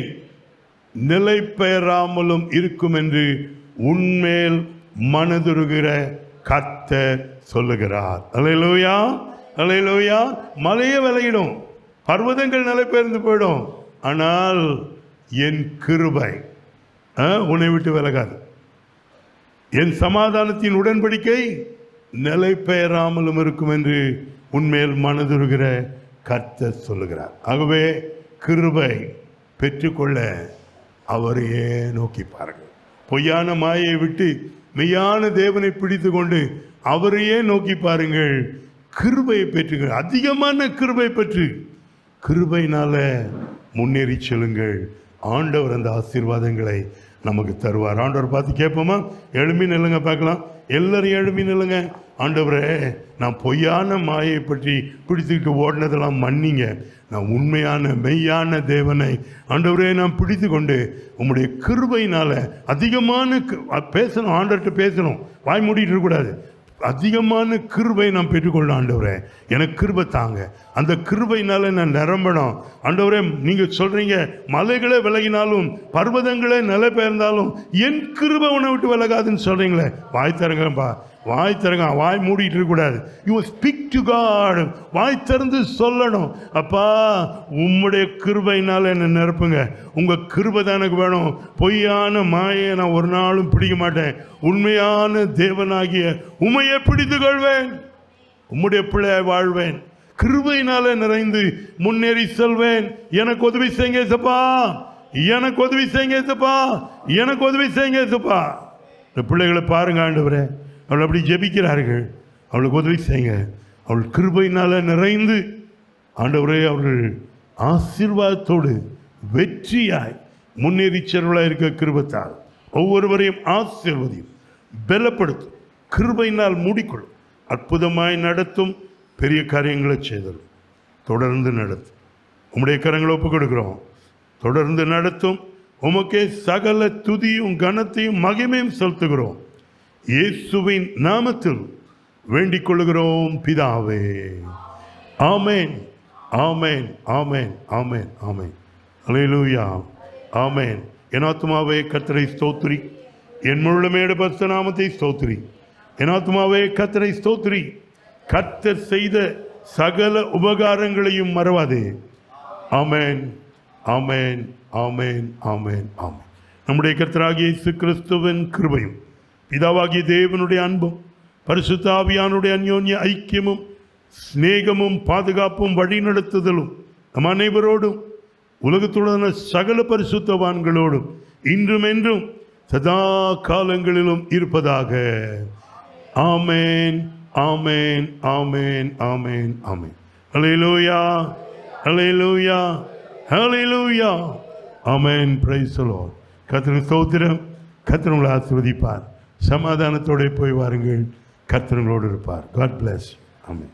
நிலை பெயராமலும் இருக்கும் என்று உன்மேல் மனதுருகிற கர்த்தர் சொல்லுகிறார் அலையிலோயா அலையிலோயா மலையே விலகிடும் பர்வதங்கள் நிலை பெயர்ந்து போயிடும் ஆனால் என் கிருபை ஆ, உன்னை விட்டு விலகாது என் சமாதானத்தின் உடன்படிக்கை நிலை பெயராமலும் இருக்கும் என்று உன்மேல் மனதுருகிற கர்த்தர் சொல்லுகிறார் ஆகவே கிருபை பெற்றுக்கொள்ள அவரையே நோக்கி பாருங்கள் பொய்யான மாயை விட்டு மெய்யான தேவனை பிடித்து கொண்டு அவரையே நோக்கி பாருங்கள் கிருபையை பெற்றுங்க அதிகமான கிருபை பெற்று கிருபையினால முன்னேறி செல்லுங்கள் ஆண்டவர் அந்த ஆசீர்வாதங்களை நமக்கு தருவார் ஆண்டவர் பார்த்து கேட்போமா எழுமி நில்லுங்க பார்க்கலாம் எல்லாரும் எழுமி நில்லுங்க ஆண்டவரே நான் பொய்யான மாயை பற்றி பிடித்துக்கிட்டு ஓடினதெல்லாம் மன்னிங்க நான் உண்மையான மெய்யான தேவனை ஆண்டவரே நான் பிடித்து கொண்டு உம்முடைய கிருபையினால அதிகமான கு- பேசணும் ஆண்டவர்கிட்ட பேசணும் வாய் மூடிட்டு இருக்கக்கூடாது அதிகமான கிருபை நான் பெற்றுக்கொள்ள ஆண்டவரே எனக்கு கிருபை தாங்க அந்த கிருபையினால நான் நிரம்பணும் ஆண்டவரே நீங்க சொல்றீங்க மலைகளே விலகினாலும் பர்வதங்களே நிலை பெயர்ந்தாலும் என் கிருபை உன்னை விட்டு விலகாதுன்னு சொல்றீங்களே வாய் தரங்கப்பா வாய் திறங்க வாய் மூடிட்டு இருக்கக்கூடாது யூ ஸ்பீக் டு காட் வாய் திறந்து சொல்லணும் அப்பா உம்முடைய கிருபையினால என்னை நிரப்புங்க உங்க கிருபை தான் எனக்கு வேணும் பொய்யான மாயை நான் ஒரு நாளும் பிடிக்க மாட்டேன் உண்மையான தேவனாகிய உமையை பிடித்து கொள்வேன் உம்முடைய பிள்ளையாய் வாழ்வேன் கிருபையினால நிறைந்து முன்னேறி செல்வேன் எனக்கு உதவி செய்யுங்க ஏசப்பா எனக்கு உதவி செய்யுங்க ஏசப்பா எனக்கு உதவி செய்யுங்க ஏசப்பா இந்த பிள்ளைகளை பாருங்க ஆண்டவரே அவள் அப்படி ஜெபிக்கிறார்கள் அவளுக்கு உதவி செய்யுங்க அவள் கிருபையினால நிறைந்து ஆண்டவரே அவர்கள் ஆசீர்வாதத்தோடு வெற்றியாய் முன்னேறி செல்வலாக இருக்க கிருபத்தால் ஒவ்வொருவரையும் ஆசீர்வதியும் பலப்படுத்தும் கிருபையினால் மூடிக்கொள்ளும் அற்புதமாய் நடத்தும் பெரிய காரியங்களை செய்தரும் தொடர்ந்து நடத்தும் உம்முடைய கரங்களை ஒப்புக் கொடுக்கிறோம் தொடர்ந்து நடத்தும் உமக்கே சகல துதியும் கனத்தையும் மகிமையும் செலுத்துகிறோம் இயேசுவின் நாமத்தில் வேண்டிக் கொள்கிறோம் பிதாவே ஆமென் ஆமென் ஆமென் ஆமென் ஆமென் அல்லேலூயா ஆமென் என் ஆத்துமாவே கத்தரை ஸ்தோத்திரி என் முழுமையோட பஸ்த நாமத்தை ஸ்தோத்திரி என் ஆத்துமாவே கத்தரை ஸ்தோத்திரி கத்தர் செய்த சகல உபகாரங்களையும் மறவாதே ஆமென் ஆமென் ஆமென் ஆமென் ஆமென் நம்முடைய கர்த்தராகிய இயேசு கிறிஸ்துவின் கிருபையும் பிதாவாகிய தேவனுடைய அன்பும் பரிசுத்த ஆவியானுடைய அந்யோன்ய ஐக்கியமும் சிநேகமும் பாதுகாப்பும் வழிநடத்துதலும் நம் அனைவரோடும் உலகத்துடன சகல பரிசுத்தவான்களோடும் இன்றும் என்றும் சதா காலங்களிலும் இருப்பதாக ஆமேன் ஆமேன் ஆமேன் ஆமேன் ஆமேன் ஹalleluya ஹalleluya ஹalleluya ஆமென் பிரைஸ் தி லார்ட் கர்த்தர் ஸ்தோத்திரம் கர்த்தர் உங்களை ஆசீர்வதிப்பார் சமாதானத்தோட போய் வாருங்கள் கர்த்தர் உங்களோடு இருப்பார் காட் bless ஆமென்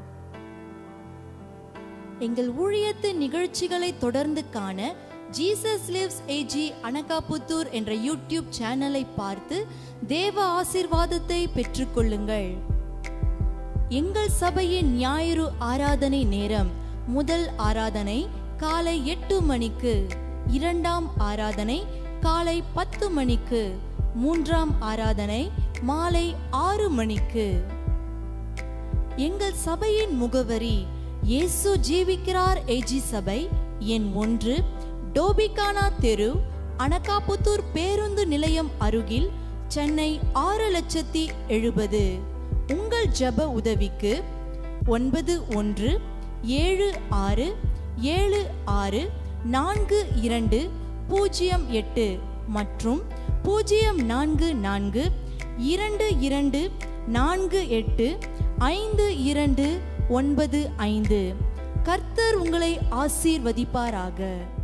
எங்கள் ஊழியத்து நிகழ்ச்சிகளை தொடர்ந்து காண ஜீசஸ் லிவ்ஸ் ஏஜி அனகாபுத்தூர் என்ற யூடியூப் சேனலை பார்த்து தேவ ஆசீர்வாதத்தை பெற்றுக்கொள்ளுங்கள் எங்கள் சபையின் ஞாயிறு ஆராதனை நேரம் முதல் ஆராதனை காலை எட்டு மணிக்கு இரண்டாம் ஆராதனை காலை பத்து மணிக்கு மூன்றாம் ஆராதனை மாலை ஆறு மணிக்கு எங்கள் சபையின் முகவரி இயேசு ஜீவிக்கிறார் ஏஜி சபை எண் ஒன்று டோபிகானா தெரு அனகாபுத்தூர் பேருந்து நிலையம் அருகில் சென்னை ஆறு லட்சத்தி எழுபது உங்கள் ஜெப உதவிக்கு ஒன்பது ஒன்று ஏழு ஆறு ஏழு ஆறு நான்கு இரண்டு பூஜ்ஜியம் எட்டு மற்றும் பூஜ்ஜியம் நான்கு நான்கு இரண்டு இரண்டு நான்கு எட்டு ஐந்து இரண்டு ஒன்பது ஐந்து கர்த்தர் உங்களை ஆசீர்வதிப்பாராக